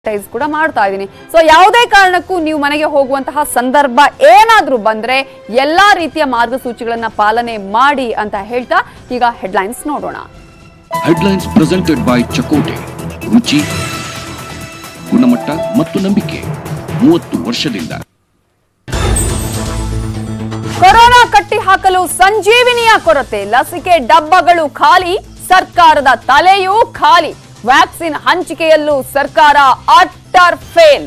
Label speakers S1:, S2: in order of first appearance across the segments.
S1: Advertise ಕೂಡ ಮಾಡ್ತಾ ಇದ್ದೀನಿ ಸೊ ಯಾವುದೇ ಕಾರಣಕ್ಕೂ ನೀವು ಮನೆಗೆ ಹೋಗುವಂತಹ ಸಂದರ್ಭ ಏನಾದ್ರೂ ಬಂದ್ರೆ ಎಲ್ಲಾ ರೀತಿಯ ಮಾರ್ಗಸೂಚಿಗಳನ್ನ ಪಾಲನೆ ಮಾಡಿ ಅಂತ ಹೇಳ್ತಾ ಈಗ ಹೆಡ್ಲೈನ್ಸ್ ನೋಡೋಣ
S2: ಹೆಡ್ಲೈನ್ಸ್ ಪ್ರೆಸೆಂಟೆಡ್ ಬೈ ಚಕೋಟೆ ರುಚಿ ಗುಣಮಟ್ಟ ಮತ್ತು ನಂಬಿಕೆ ಮೂವತ್ತು ವರ್ಷದಿಂದ
S1: ಕೊರೋನಾ ಕಟ್ಟಿ ಹಾಕಲು ಸಂಜೀವಿನಿಯ ಕೊರತೆ ಲಸಿಕೆ ಡಬ್ಬಗಳು ಖಾಲಿ ಸರ್ಕಾರದ ತಲೆಯೂ ಖಾಲಿ ವ್ಯಾಕ್ಸಿನ್ ಹಂಚಿಕೆಯಲ್ಲೂ ಸರ್ಕಾರ ಅಟ್ಟರ್ ಫೇಲ್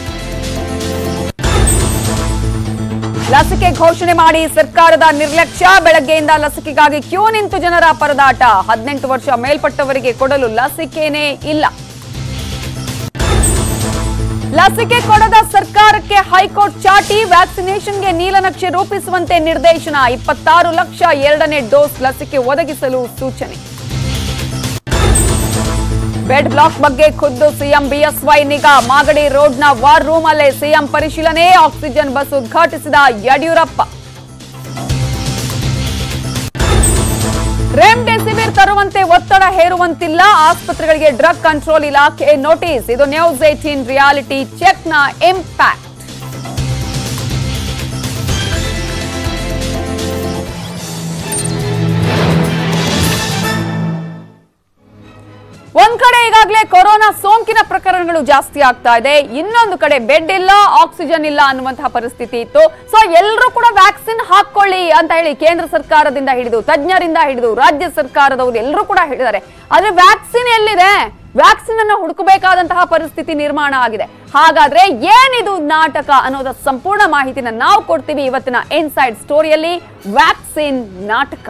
S1: ಲಸಿಕೆ ಘೋಷಣೆ ಮಾಡಿ ಸರ್ಕಾರದ ನಿರ್ಲಕ್ಷ್ಯ ಬೆಳಗ್ಗೆಯಿಂದ ಲಸಿಕೆಗಾಗಿ ಕ್ಯೂ ನಿಂತು ಜನರ ಪರದಾಟ ಹದಿನೆಂಟು ವರ್ಷ ಮೇಲ್ಪಟ್ಟವರಿಗೆ ಕೊಡಲು ಲಸಿಕೆನೇ ಇಲ್ಲ ಲಸಿಕೆ ಕೊಡದ ಸರ್ಕಾರಕ್ಕೆ ಹೈಕೋರ್ಟ್ ಚಾಟಿ ವ್ಯಾಕ್ಸಿನೇಷನ್ಗೆ ನೀಲನಕ್ಷೆ ರೂಪಿಸುವಂತೆ ನಿರ್ದೇಶನ ಇಪ್ಪತ್ತಾರು ಲಕ್ಷ ಎರಡನೇ ಡೋಸ್ ಲಸಿಕೆ ಒದಗಿಸಲು ಸೂಚನೆ ಬೆಡ್ ಬ್ಲಾಕ್ ಬಗ್ಗೆ ಖುದ್ದು ಸಿಎಂ ಬಿಎಸ್ವೈ ನಿಗಾ ಮಾಗಡಿ ರೋಡ್ನ ವಾರ್ ರೂಮ್ ಅಲ್ಲೇ ಸಿಎಂ ಪರಿಶೀಲನೆ ಆಕ್ಸಿಜನ್ ಬಸ್ ಉದ್ಘಾಟಿಸಿದ ಯಡಿಯೂರಪ್ಪ ರೆಮ್ಡೆಸಿವಿರ್ ತರುವಂತೆ ಒತ್ತಡ ಹೇರುವಂತಿಲ್ಲ ಆಸ್ಪತ್ರೆಗಳಿಗೆ ಡ್ರಗ್ ಕಂಟ್ರೋಲ್ ಇಲಾಖೆ ನೋಟಿಸ್ ಇದು ನ್ಯೂಸ್ ಏಟೀನ್ ರಿಯಾಲಿಟಿ ಚೆಕ್ನ ಇಂಪ್ಯಾಕ್ಟ್ ಒಂದ್ ಕಡೆ ಈಗಾಗಲೇ ಕೊರೋನಾ ಸೋಂಕಿನ ಪ್ರಕರಣಗಳು ಜಾಸ್ತಿ ಆಗ್ತಾ ಇದೆ ಇನ್ನೊಂದು ಕಡೆ ಬೆಡ್ ಇಲ್ಲ ಆಕ್ಸಿಜನ್ ಇಲ್ಲ ಅನ್ನುವಂತಹ ಪರಿಸ್ಥಿತಿ ಇತ್ತು ಸೊ ಎಲ್ಲರೂ ಕೂಡ ವ್ಯಾಕ್ಸಿನ್ ಹಾಕೊಳ್ಳಿ ಅಂತ ಹೇಳಿ ಕೇಂದ್ರ ಸರ್ಕಾರದಿಂದ ಹಿಡಿದು ತಜ್ಞರಿಂದ ಹಿಡಿದು ರಾಜ್ಯ ಸರ್ಕಾರದವರು ಎಲ್ಲರೂ ಕೂಡ ಹೇಳಿದ್ದಾರೆ ಆದ್ರೆ ವ್ಯಾಕ್ಸಿನ್ ಎಲ್ಲಿದೆ ವ್ಯಾಕ್ಸಿನ್ ಅನ್ನ ಹುಡುಕಬೇಕಾದಂತಹ ಪರಿಸ್ಥಿತಿ ನಿರ್ಮಾಣ ಆಗಿದೆ ಹಾಗಾದ್ರೆ ಏನಿದು ನಾಟಕ ಅನ್ನೋದ ಸಂಪೂರ್ಣ ಮಾಹಿತಿನ ನಾವು ಕೊಡ್ತೀವಿ ಇವತ್ತಿನ ಇನ್ಸೈಡ್ ಸ್ಟೋರಿಯಲ್ಲಿ ವ್ಯಾಕ್ಸಿನ್ ನಾಟಕ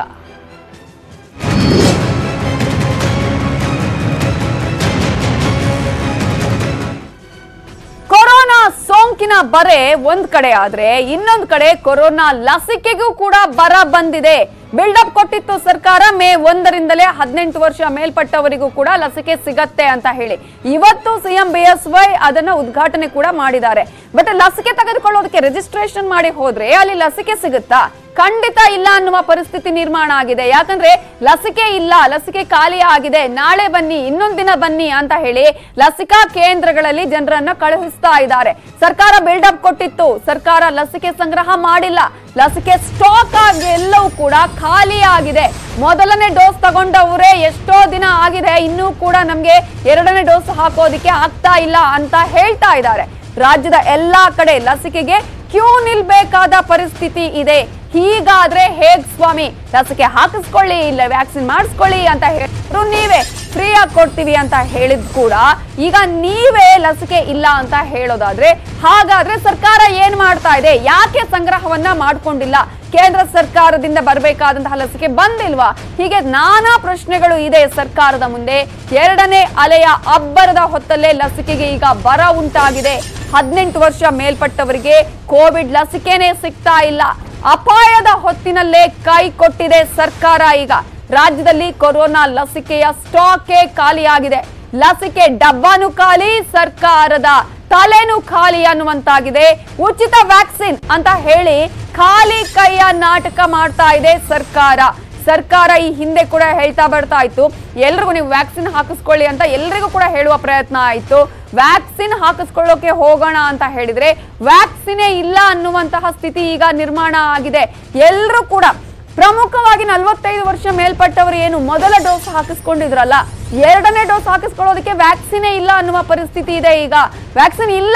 S1: ಕೊರೋನಾ ಸೋಂಕಿನ ಬರೆ ಒಂದ್ ಕಡೆ ಆದ್ರೆ ಇನ್ನೊಂದ್ ಕಡೆ ಕೊರೋನಾ ಲಸಿಕೆಗೂ ಕೂಡ ಬರ ಬಂದಿದೆ ಬಿಲ್ಡಪ್ ಕೊಟ್ಟಿತ್ತು ಸರ್ಕಾರ ಮೇ ಒಂದರಿಂದಲೇ ಹದಿನೆಂಟು ವರ್ಷ ಮೇಲ್ಪಟ್ಟವರಿಗೂ ಕೂಡ ಲಸಿಕೆ ಸಿಗತ್ತೆ ಅಂತ ಹೇಳಿ ಇವತ್ತು ಸಿಎಂ ಬಿಎಸ್ವೈ ಅದನ್ನ ಉದ್ಘಾಟನೆ ಕೂಡ ಮಾಡಿದ್ದಾರೆ ಬಟ್ ಲಸಿಕೆ ತೆಗೆದುಕೊಳ್ಳೋದಕ್ಕೆ ರಿಜಿಸ್ಟ್ರೇಷನ್ ಮಾಡಿ ಹೋದ್ರೆ ಅಲ್ಲಿ ಲಸಿಕೆ ಸಿಗುತ್ತಾ ಖಂಡಿತ ಇಲ್ಲ ಅನ್ನುವ ಪರಿಸ್ಥಿತಿ ನಿರ್ಮಾಣ ಆಗಿದೆ ಯಾಕಂದ್ರೆ ಲಸಿಕೆ ಇಲ್ಲ ಲಸಿಕೆ ಖಾಲಿ ಆಗಿದೆ ನಾಳೆ ಬನ್ನಿ ಇನ್ನೊಂದ್ ದಿನ ಬನ್ನಿ ಅಂತ ಹೇಳಿ ಲಸಿಕಾ ಕೇಂದ್ರಗಳಲ್ಲಿ ಜನರನ್ನ ಕಳುಹಿಸ್ತಾ ಇದ್ದಾರೆ ಸರ್ಕಾರ ಬಿಲ್ಡಪ್ ಕೊಟ್ಟಿತ್ತು ಸರ್ಕಾರ ಲಸಿಕೆ ಸಂಗ್ರಹ ಮಾಡಿಲ್ಲ ಲಸಿಕೆ ಸ್ಟಾಕ್ ಆಗಿ ಎಲ್ಲವೂ ಕೂಡ ಖಾಲಿ ಆಗಿದೆ ಮೊದಲನೇ ಡೋಸ್ ತಗೊಂಡವರೇ ಎಷ್ಟೋ ದಿನ ಆಗಿದೆ ಇನ್ನೂ ಕೂಡ ನಮ್ಗೆ ಎರಡನೇ ಡೋಸ್ ಹಾಕೋದಿಕ್ಕೆ ಆಗ್ತಾ ಇಲ್ಲ ಅಂತ ಹೇಳ್ತಾ ಇದ್ದಾರೆ ರಾಜ್ಯದ ಎಲ್ಲಾ ಕಡೆ ಲಸಿಕೆಗೆ ಕ್ಯೂ ನಿಲ್ಬೇಕಾದ ಪರಿಸ್ಥಿತಿ ಇದೆ ಹೀಗಾದ್ರೆ ಹೇಗ್ ಸ್ವಾಮಿ ಲಸಿಕೆ ಹಾಕಿಸ್ಕೊಳ್ಳಿ ಇಲ್ಲ ವ್ಯಾಕ್ಸಿನ್ ಮಾಡಿಸ್ಕೊಳ್ಳಿ ಅಂತ ಹೇಳಿದ್ರು ನೀವೇ ಫ್ರೀ ಆಗಿ ಕೊಡ್ತೀವಿ ಅಂತ ಹೇಳಿದ್ ಕೂಡ ಈಗ ನೀವೇ ಲಸಿಕೆ ಇಲ್ಲ ಅಂತ ಹೇಳೋದಾದ್ರೆ ಹಾಗಾದ್ರೆ ಸರ್ಕಾರ ಏನ್ ಮಾಡ್ತಾ ಇದೆ ಯಾಕೆ ಸಂಗ್ರಹವನ್ನ ಮಾಡ್ಕೊಂಡಿಲ್ಲ ಕೇಂದ್ರ ಸರ್ಕಾರದಿಂದ ಬರಬೇಕಾದಂತಹ ಲಸಿಕೆ ಬಂದಿಲ್ವಾ ಹೀಗೆ ನಾನಾ ಪ್ರಶ್ನೆಗಳು ಇದೆ ಸರ್ಕಾರದ ಮುಂದೆ ಎರಡನೇ ಅಲೆಯ ಅಬ್ಬರದ ಹೊತ್ತಲ್ಲೇ ಲಸಿಕೆಗೆ ಈಗ ಬರ ಉಂಟಾಗಿದೆ ಹದಿನೆಂಟು ವರ್ಷ ಮೇಲ್ಪಟ್ಟವರಿಗೆ ಕೋವಿಡ್ ಲಸಿಕೆನೇ ಸಿಗ್ತಾ ಇಲ್ಲ ಅಪಾಯದ ಹೊತ್ತಿನಲ್ಲೇ ಕೈ ಕೊಟ್ಟಿದೆ ಸರ್ಕಾರ ಈಗ ರಾಜ್ಯದಲ್ಲಿ ಕೊರೋನಾ ಲಸಿಕೆಯ ಸ್ಟಾಕೇ ಖಾಲಿಯಾಗಿದೆ ಲಸಿಕೆ ಡಬ್ಬಾನು ಖಾಲಿ ಸರ್ಕಾರದ ತಲೆನೂ ಖಾಲಿ ಅನ್ನುವಂತಾಗಿದೆ ಉಚಿತ ವ್ಯಾಕ್ಸಿನ್ ಅಂತ ಹೇಳಿ ಖಾಲಿ ಕೈಯ ನಾಟಕ ಮಾಡ್ತಾ ಇದೆ ಸರ್ಕಾರ ಸರ್ಕಾರ ಈ ಹಿಂದೆ ಕೂಡ ಹೇಳ್ತಾ ಬರ್ತಾ ಇತ್ತು ಎಲ್ರಿಗೂ ನೀವು ವ್ಯಾಕ್ಸಿನ್ ಹಾಕಿಸ್ಕೊಳ್ಳಿ ಅಂತ ಎಲ್ರಿಗೂ ಕೂಡ ಹೇಳುವ ಪ್ರಯತ್ನ ಆಯ್ತು ವ್ಯಾಕ್ಸಿನ್ ಹಾಕಿಸ್ಕೊಳ್ಳೋಕೆ ಹೋಗೋಣ ಅಂತ ಹೇಳಿದ್ರೆ ವ್ಯಾಕ್ಸಿನೇ ಇಲ್ಲ ಅನ್ನುವಂತಹ ಸ್ಥಿತಿ ಈಗ ನಿರ್ಮಾಣ ಆಗಿದೆ ಎಲ್ರೂ ಕೂಡ ಪ್ರಮುಖವಾಗಿ ನಲವತ್ತೈದು ವರ್ಷ ಮೇಲ್ಪಟ್ಟವರು ಏನು ಮೊದಲ ಡೋಸ್ ಹಾಕಿಸ್ಕೊಂಡಿದ್ರಲ್ಲ ಎರಡನೇ ಡೋಸ್ ಹಾಕಿಸ್ಕೊಳ್ಳೋದಕ್ಕೆ ವ್ಯಾಕ್ಸಿನೇ ಇಲ್ಲ ಅನ್ನುವ ಪರಿಸ್ಥಿತಿ ಇದೆ ಈಗ ವ್ಯಾಕ್ಸಿನ್ ಇಲ್ಲ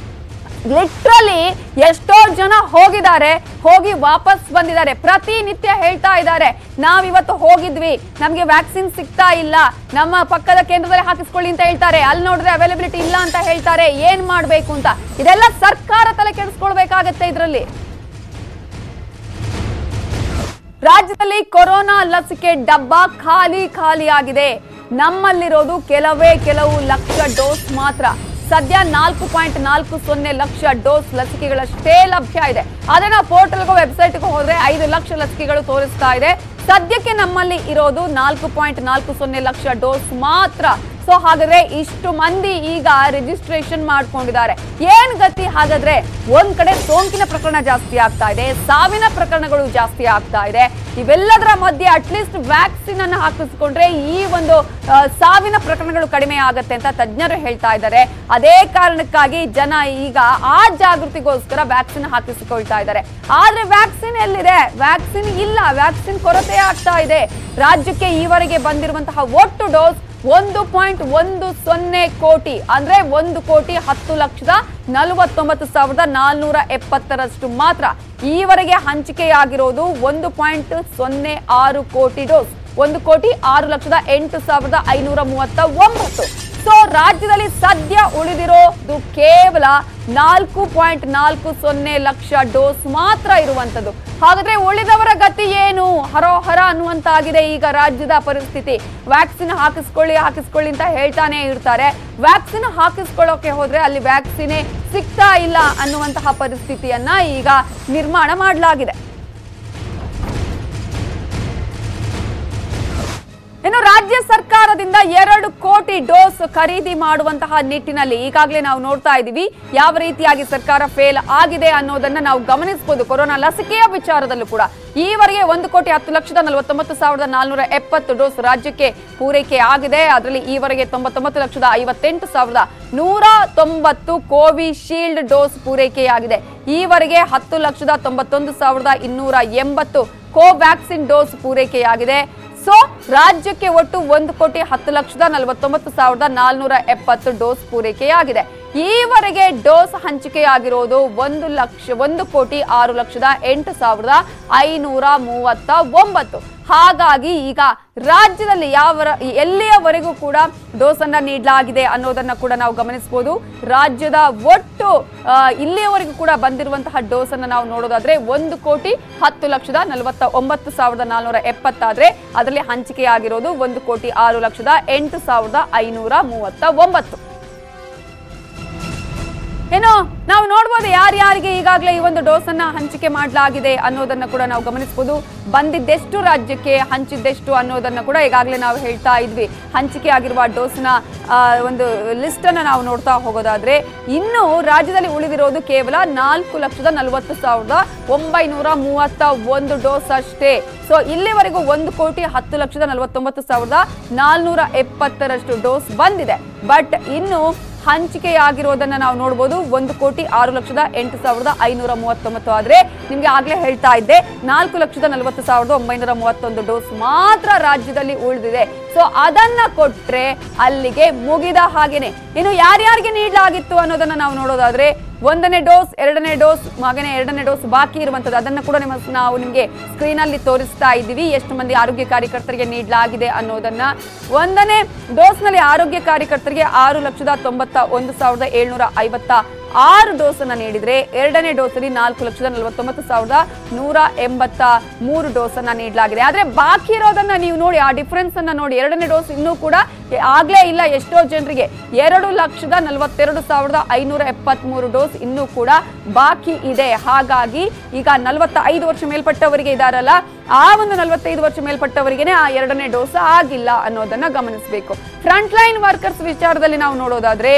S1: ಲಿಟ್ರಲಿ ಎಷ್ಟೋ ಜನ ಹೋಗಿದ್ದಾರೆ ಹೋಗಿ ವಾಪಸ್ ಬಂದಿದ್ದಾರೆ ಪ್ರತಿನಿತ್ಯ ಹೇಳ್ತಾ ಇದ್ದಾರೆ ನಾವಿವತ್ತು ಹೋಗಿದ್ವಿ ನಮ್ಗೆ ವ್ಯಾಕ್ಸಿನ್ ಸಿಗ್ತಾ ಇಲ್ಲ ನಮ್ಮ ಪಕ್ಕದ ಕೇಂದ್ರದಲ್ಲಿ ಹಾಕಿಸ್ಕೊಳ್ಳಿ ಅಂತ ಹೇಳ್ತಾರೆ ಅಲ್ಲಿ ನೋಡಿದ್ರೆ ಅವೈಲಬಿಲಿಟಿ ಇಲ್ಲ ಅಂತ ಹೇಳ್ತಾರೆ ಏನ್ ಮಾಡ್ಬೇಕು ಅಂತ ಇದೆಲ್ಲ ಸರ್ಕಾರ ತಲೆ ಕೆಡಿಸ್ಕೊಳ್ಬೇಕಾಗತ್ತೆ ಇದರಲ್ಲಿ ರಾಜ್ಯದಲ್ಲಿ ಕೊರೋನಾ ಲಸಿಕೆ ಡಬ್ಬ ಖಾಲಿ ಖಾಲಿ ಆಗಿದೆ ನಮ್ಮಲ್ಲಿರೋದು ಕೆಲವೇ ಕೆಲವು ಲಕ್ಷ ಡೋಸ್ ಮಾತ್ರ ಸದ್ಯ ನಾಲ್ಕು ಪಾಯಿಂಟ್ ನಾಲ್ಕು ಸೊನ್ನೆ ಲಕ್ಷ ಡೋಸ್ ಲಸಿಕೆಗಳಷ್ಟೇ ಲಭ್ಯ ಇದೆ ಅದೇ ನಾವು ಪೋರ್ಟಲ್ಗೂ ವೆಬ್ಸೈಟ್ಗೂ ಹೋದ್ರೆ ಐದು ಲಕ್ಷ ಲಸಿಕೆಗಳು ತೋರಿಸ್ತಾ ಇದೆ ಸದ್ಯಕ್ಕೆ ನಮ್ಮಲ್ಲಿ ಇರೋದು ನಾಲ್ಕು ಪಾಯಿಂಟ್ ನಾಲ್ಕು ಸೊನ್ನೆ ಲಕ್ಷ ಡೋಸ್ ಮಾತ್ರ ಸೊ ಹಾಗಾದ್ರೆ ಇಷ್ಟು ಮಂದಿ ಈಗ ರಿಜಿಸ್ಟ್ರೇಷನ್ ಮಾಡ್ಕೊಂಡಿದ್ದಾರೆ ಏನ್ ಗತಿ ಹಾಗಾದ್ರೆ ಒಂದ್ ಕಡೆ ಸೋಂಕಿನ ಪ್ರಕರಣ ಜಾಸ್ತಿ ಆಗ್ತಾ ಇದೆ ಸಾವಿನ ಪ್ರಕರಣಗಳು ಜಾಸ್ತಿ ಆಗ್ತಾ ಇದೆ ಇವೆಲ್ಲದರ ಮಧ್ಯೆ ಅಟ್ಲೀಸ್ಟ್ ವ್ಯಾಕ್ಸಿನ್ ಅನ್ನು ಹಾಕಿಸ್ಕೊಂಡ್ರೆ ಈ ಒಂದು ಆ, ಸಾವಿನ ಪ್ರಕರಣಗಳು ಕಡಿಮೆ ಆಗತ್ತೆ ಅಂತ ತಜ್ಞರು ಹೇಳ್ತಾ ಇದ್ದಾರೆ ಅದೇ ಕಾರಣಕ್ಕಾಗಿ ಜನ ಈಗ ಆ ಜಾಗೃತಿಗೋಸ್ಕರ ವ್ಯಾಕ್ಸಿನ್ ಹಾಕಿಸಿಕೊಳ್ತಾ ಇದ್ದಾರೆ ಆದ್ರೆ ವ್ಯಾಕ್ಸಿನ್ ಎಲ್ಲಿದೆ ವ್ಯಾಕ್ಸಿನ್ ಇಲ್ಲ ವ್ಯಾಕ್ಸಿನ್ ಕೊರತೆ ಆಗ್ತಾ ಇದೆ ರಾಜ್ಯಕ್ಕೆ ಈವರೆಗೆ ಬಂದಿರುವಂತಹ ಒಟ್ಟು ಡೋಸ್ ಒಂದು ಪಾಯಿಂಟ್ ಒಂದು ಸೊನ್ನೆ ಕೋಟಿ ಅಂದ್ರೆ ಒಂದು ಕೋಟಿ ಹತ್ತು ಲಕ್ಷದ ನಲವತ್ತೊಂಬತ್ತು ಸಾವಿರದ ನಾಲ್ನೂರ ಎಪ್ಪತ್ತರಷ್ಟು ಮಾತ್ರ ಈವರೆಗೆ ಹಂಚಿಕೆಯಾಗಿರೋದು ಒಂದು ಪಾಯಿಂಟ್ ಸೊನ್ನೆ ಆರು ಕೋಟಿ ಡೋಸ್ ಒಂದು ಕೋಟಿ ಆರು ಲಕ್ಷದ ಎಂಟು ಸಾವಿರದ ಐನೂರ ಮೂವತ್ತ ಒಂಬತ್ತು ಸೊ ರಾಜ್ಯದಲ್ಲಿ ಸದ್ಯ ಉಳಿದಿರೋದು ಕೇವಲ ನಾಲ್ಕು ಪಾಯಿಂಟ್ ನಾಲ್ಕು ಸೊನ್ನೆ ಲಕ್ಷ ಡೋಸ್ ಮಾತ್ರ ಇರುವಂತದ್ದು ಹಾಗಾದ್ರೆ ಉಳಿದವರ ಗತಿ ಏನು ಹರೋಹರ ಅನ್ನುವಂತಾಗಿದೆ ಈಗ ರಾಜ್ಯದ ಪರಿಸ್ಥಿತಿ ವ್ಯಾಕ್ಸಿನ್ ಹಾಕಿಸ್ಕೊಳ್ಳಿ ಹಾಕಿಸ್ಕೊಳ್ಳಿ ಅಂತ ಹೇಳ್ತಾನೆ ಇರ್ತಾರೆ ವ್ಯಾಕ್ಸಿನ್ ಹಾಕಿಸ್ಕೊಳ್ಳೋಕೆ ಹೋದ್ರೆ ಅಲ್ಲಿ ವ್ಯಾಕ್ಸಿನೇ ಸಿಗ್ತಾ ಇಲ್ಲ ಅನ್ನುವಂತಹ ಪರಿಸ್ಥಿತಿಯನ್ನ ಈಗ ನಿರ್ಮಾಣ ಮಾಡಲಾಗಿದೆ ಇನ್ನು ರಾಜ್ಯ ಸರ್ಕಾರದಿಂದ ಎರಡು ಕೋಟಿ ಡೋಸ್ ಖರೀದಿ ಮಾಡುವಂತಹ ನಿಟ್ಟಿನಲ್ಲಿ ಈಗಾಗಲೇ ನಾವು ನೋಡ್ತಾ ಇದ್ದೀವಿ ಯಾವ ರೀತಿಯಾಗಿ ಸರ್ಕಾರ ಫೇಲ್ ಆಗಿದೆ ಅನ್ನೋದನ್ನ ನಾವು ಗಮನಿಸಬಹುದು ಕೊರೋನಾ ಲಸಿಕೆಯ ವಿಚಾರದಲ್ಲೂ ಕೂಡ ಈವರೆಗೆ ಒಂದು ಕೋಟಿ ಹತ್ತು ಲಕ್ಷದ ನಲವತ್ತೊಂಬತ್ತು ಸಾವಿರದ ನಾಲ್ನೂರ ಎಪ್ಪತ್ತು ಡೋಸ್ ರಾಜ್ಯಕ್ಕೆ ಪೂರೈಕೆ ಆಗಿದೆ ಅದರಲ್ಲಿ ಈವರೆಗೆ ತೊಂಬತ್ತೊಂಬತ್ತು ಲಕ್ಷದ ಐವತ್ತೆಂಟು ಸಾವಿರದ ನೂರ ತೊಂಬತ್ತು ಕೋವಿಶೀಲ್ಡ್ ಡೋಸ್ ಪೂರೈಕೆಯಾಗಿದೆ ಈವರೆಗೆ ಹತ್ತು ಲಕ್ಷದ ತೊಂಬತ್ತೊಂದು ಸಾವಿರದ ಇನ್ನೂರ ಎಂಬತ್ತು ಕೋವ್ಯಾಕ್ಸಿನ್ ಡೋಸ್ ಪೂರೈಕೆಯಾಗಿದೆ ಸೊ ರಾಜ್ಯಕ್ಕೆ ಒಟ್ಟು ಒಂದು ಕೋಟಿ ಹತ್ತು ಲಕ್ಷದ ನಲವತ್ತೊಂಬತ್ತು ಸಾವಿರದ ನಾಲ್ನೂರ ಎಪ್ಪತ್ತು ಡೋಸ್ ಪೂರೈಕೆಯಾಗಿದೆ ಈವರೆಗೆ ಡೋಸ್ ಹಂಚಿಕೆಯಾಗಿರೋದು ಒಂದು ಲಕ್ಷ ಒಂದು ಕೋಟಿ ಆರು ಲಕ್ಷದ ಎಂಟು ಸಾವಿರದ ಐನೂರ ಮೂವತ್ತ ಒಂಬತ್ತು ಹಾಗಾಗಿ ಈಗ ರಾಜ್ಯದಲ್ಲಿ ಯಾವ ಎಲ್ಲಿಯವರೆಗೂ ಕೂಡ ಡೋಸ್ ಅನ್ನ ನೀಡಲಾಗಿದೆ ಅನ್ನೋದನ್ನ ಕೂಡ ನಾವು ಗಮನಿಸಬಹುದು ರಾಜ್ಯದ ಒಟ್ಟು ಆ, ಇಲ್ಲಿಯವರೆಗೂ ಕೂಡ ಬಂದಿರುವಂತಹ ಡೋಸ್ ಅನ್ನ ನಾವು ನೋಡೋದಾದ್ರೆ ಒಂದು ಕೋಟಿ ಹತ್ತು ಲಕ್ಷದ ನಲವತ್ತ ಒಂಬತ್ತು ಸಾವಿರದ ನಾಲ್ನೂರ ಎಪ್ಪತ್ತಾದ್ರೆ ಅದರಲ್ಲಿ ಹಂಚಿಕೆಯಾಗಿರೋದು ಒಂದು ಕೋಟಿ ಆರು ಲಕ್ಷದ ಎಂಟು ಸಾವಿರದ ಐನೂರ ಮೂವತ್ತ ಒಂಬತ್ತು ಏನು ನಾವು ನೋಡ್ಬೋದು ಯಾರ್ಯಾರಿಗೆ ಈಗಾಗಲೇ ಈ ಒಂದು ಡೋಸ್ ಅನ್ನ ಹಂಚಿಕೆ ಮಾಡಲಾಗಿದೆ ಅನ್ನೋದನ್ನ ಕೂಡ ನಾವು ಗಮನಿಸಬಹುದು ಬಂದಿದ್ದೆಷ್ಟು ರಾಜ್ಯಕ್ಕೆ ಹಂಚಿದ್ದೆಷ್ಟು ಅನ್ನೋದನ್ನ ಕೂಡ ಈಗಾಗಲೇ ನಾವು ಹೇಳ್ತಾ ಇದ್ವಿ ಹಂಚಿಕೆ ಆಗಿರುವ ಡೋಸ್ನ ಒಂದು ಲಿಸ್ಟ್ ಅನ್ನ ನಾವು ನೋಡ್ತಾ ಹೋಗೋದಾದ್ರೆ ಇನ್ನು ರಾಜ್ಯದಲ್ಲಿ ಉಳಿದಿರೋದು ಕೇವಲ ನಾಲ್ಕು ಲಕ್ಷದ ನಲವತ್ತು ಸಾವಿರದ ಒಂಬೈನೂರ ಮೂವತ್ತ ಒಂದು ಡೋಸ್ ಅಷ್ಟೇ ಸೊ ಇಲ್ಲಿವರೆಗೂ ಒಂದು ಕೋಟಿ ಹತ್ತು ಲಕ್ಷದ ನಲವತ್ತೊಂಬತ್ತು ಸಾವಿರದ ನಾಲ್ನೂರ ಎಪ್ಪತ್ತರಷ್ಟು ಡೋಸ್ ಬಂದಿದೆ ಬಟ್ ಇನ್ನು ಹಂಚಿಕೆಯಾಗಿರೋದನ್ನ ನಾವು ನೋಡ್ಬೋದು ಒಂದು ಕೋಟಿ ಆರು ಲಕ್ಷದ ಎಂಟು ಸಾವಿರದ ಐನೂರ ಮೂವತ್ತೊಂಬತ್ತು ಆದ್ರೆ ನಿಮ್ಗೆ ಆಗ್ಲೇ ಹೇಳ್ತಾ ಇದ್ದೆ ನಾಲ್ಕು ಲಕ್ಷದ ನಲವತ್ತು ಸಾವಿರದ ಒಂಬೈನೂರ ಮೂವತ್ತೊಂದು ಡೋಸ್ ಮಾತ್ರ ರಾಜ್ಯದಲ್ಲಿ ಉಳಿದಿದೆ ಸೊ ಅದನ್ನ ಕೊಟ್ರೆ ಅಲ್ಲಿಗೆ ಮುಗಿದ ಹಾಗೇನೆ ಇನ್ನು ಯಾರ್ಯಾರಿಗೆ ನೀಡಲಾಗಿತ್ತು ಅನ್ನೋದನ್ನ ನಾವು ನೋಡೋದಾದ್ರೆ ಒಂದನೇ ಡೋಸ್ ಎರಡನೇ ಡೋಸ್ ಹಾಗೇನೆ ಎರಡನೇ ಡೋಸ್ ಬಾಕಿ ಇರುವಂತದ್ದು ಅದನ್ನ ಕೂಡ ನಿಮ್ಮ ನಾವು ನಿಮಗೆ ಸ್ಕ್ರೀನ್ ಅಲ್ಲಿ ತೋರಿಸ್ತಾ ಇದ್ದೀವಿ ಎಷ್ಟು ಮಂದಿ ಆರೋಗ್ಯ ಕಾರ್ಯಕರ್ತರಿಗೆ ನೀಡಲಾಗಿದೆ ಅನ್ನೋದನ್ನ ಒಂದನೇ ಡೋಸ್ ನಲ್ಲಿ ಆರೋಗ್ಯ ಕಾರ್ಯಕರ್ತರಿಗೆ ಆರು ಲಕ್ಷದ ತೊಂಬತ್ತ ಒಂದು ಸಾವಿರದ ಏಳ್ನೂರ ಐವತ್ತ ಆರು ಡೋಸ್ ಅನ್ನ ನೀಡಿದ್ರೆ ಎರಡನೇ ಡೋಸ್ ಅಲ್ಲಿ ನಾಲ್ಕು ಲಕ್ಷದ ನಲವತ್ತೊಂಬತ್ತು ಸಾವಿರದ ನೂರ ಎಂಬತ್ತ ಮೂರು ಡೋಸ್ ಅನ್ನ ನೀಡಲಾಗಿದೆ ಆದ್ರೆ ಬಾಕಿ ಇರೋದನ್ನ ನೀವು ನೋಡಿ ಆ ಡಿಫರೆನ್ಸ್ ಅನ್ನ ನೋಡಿ ಎರಡನೇ ಡೋಸ್ ಇನ್ನೂ ಕೂಡ ಆಗ್ಲೇ ಇಲ್ಲ ಎಷ್ಟೋ ಜನರಿಗೆ ಎರಡು ಲಕ್ಷದ ನಲವತ್ತೆರಡು ಸಾವಿರದ ಐನೂರ ಎಪ್ಪತ್ಮೂರು ಡೋಸ್ ಇನ್ನೂ ಕೂಡ ಬಾಕಿ ಇದೆ ಹಾಗಾಗಿ ಈಗ ನಲವತ್ತ ಐದು ವರ್ಷ ಮೇಲ್ಪಟ್ಟವರಿಗೆ ಇದಾರಲ್ಲ ಆ ಒಂದು ನಲವತ್ತೈದು ವರ್ಷ ಮೇಲ್ಪಟ್ಟವರಿಗೆನೆ ಆ ಎರಡನೇ ಡೋಸ್ ಆಗಿಲ್ಲ ಅನ್ನೋದನ್ನ ಗಮನಿಸಬೇಕು ಫ್ರಂಟ್ ಲೈನ್ ವರ್ಕರ್ಸ್ ವಿಚಾರದಲ್ಲಿ ನಾವು ನೋಡೋದಾದ್ರೆ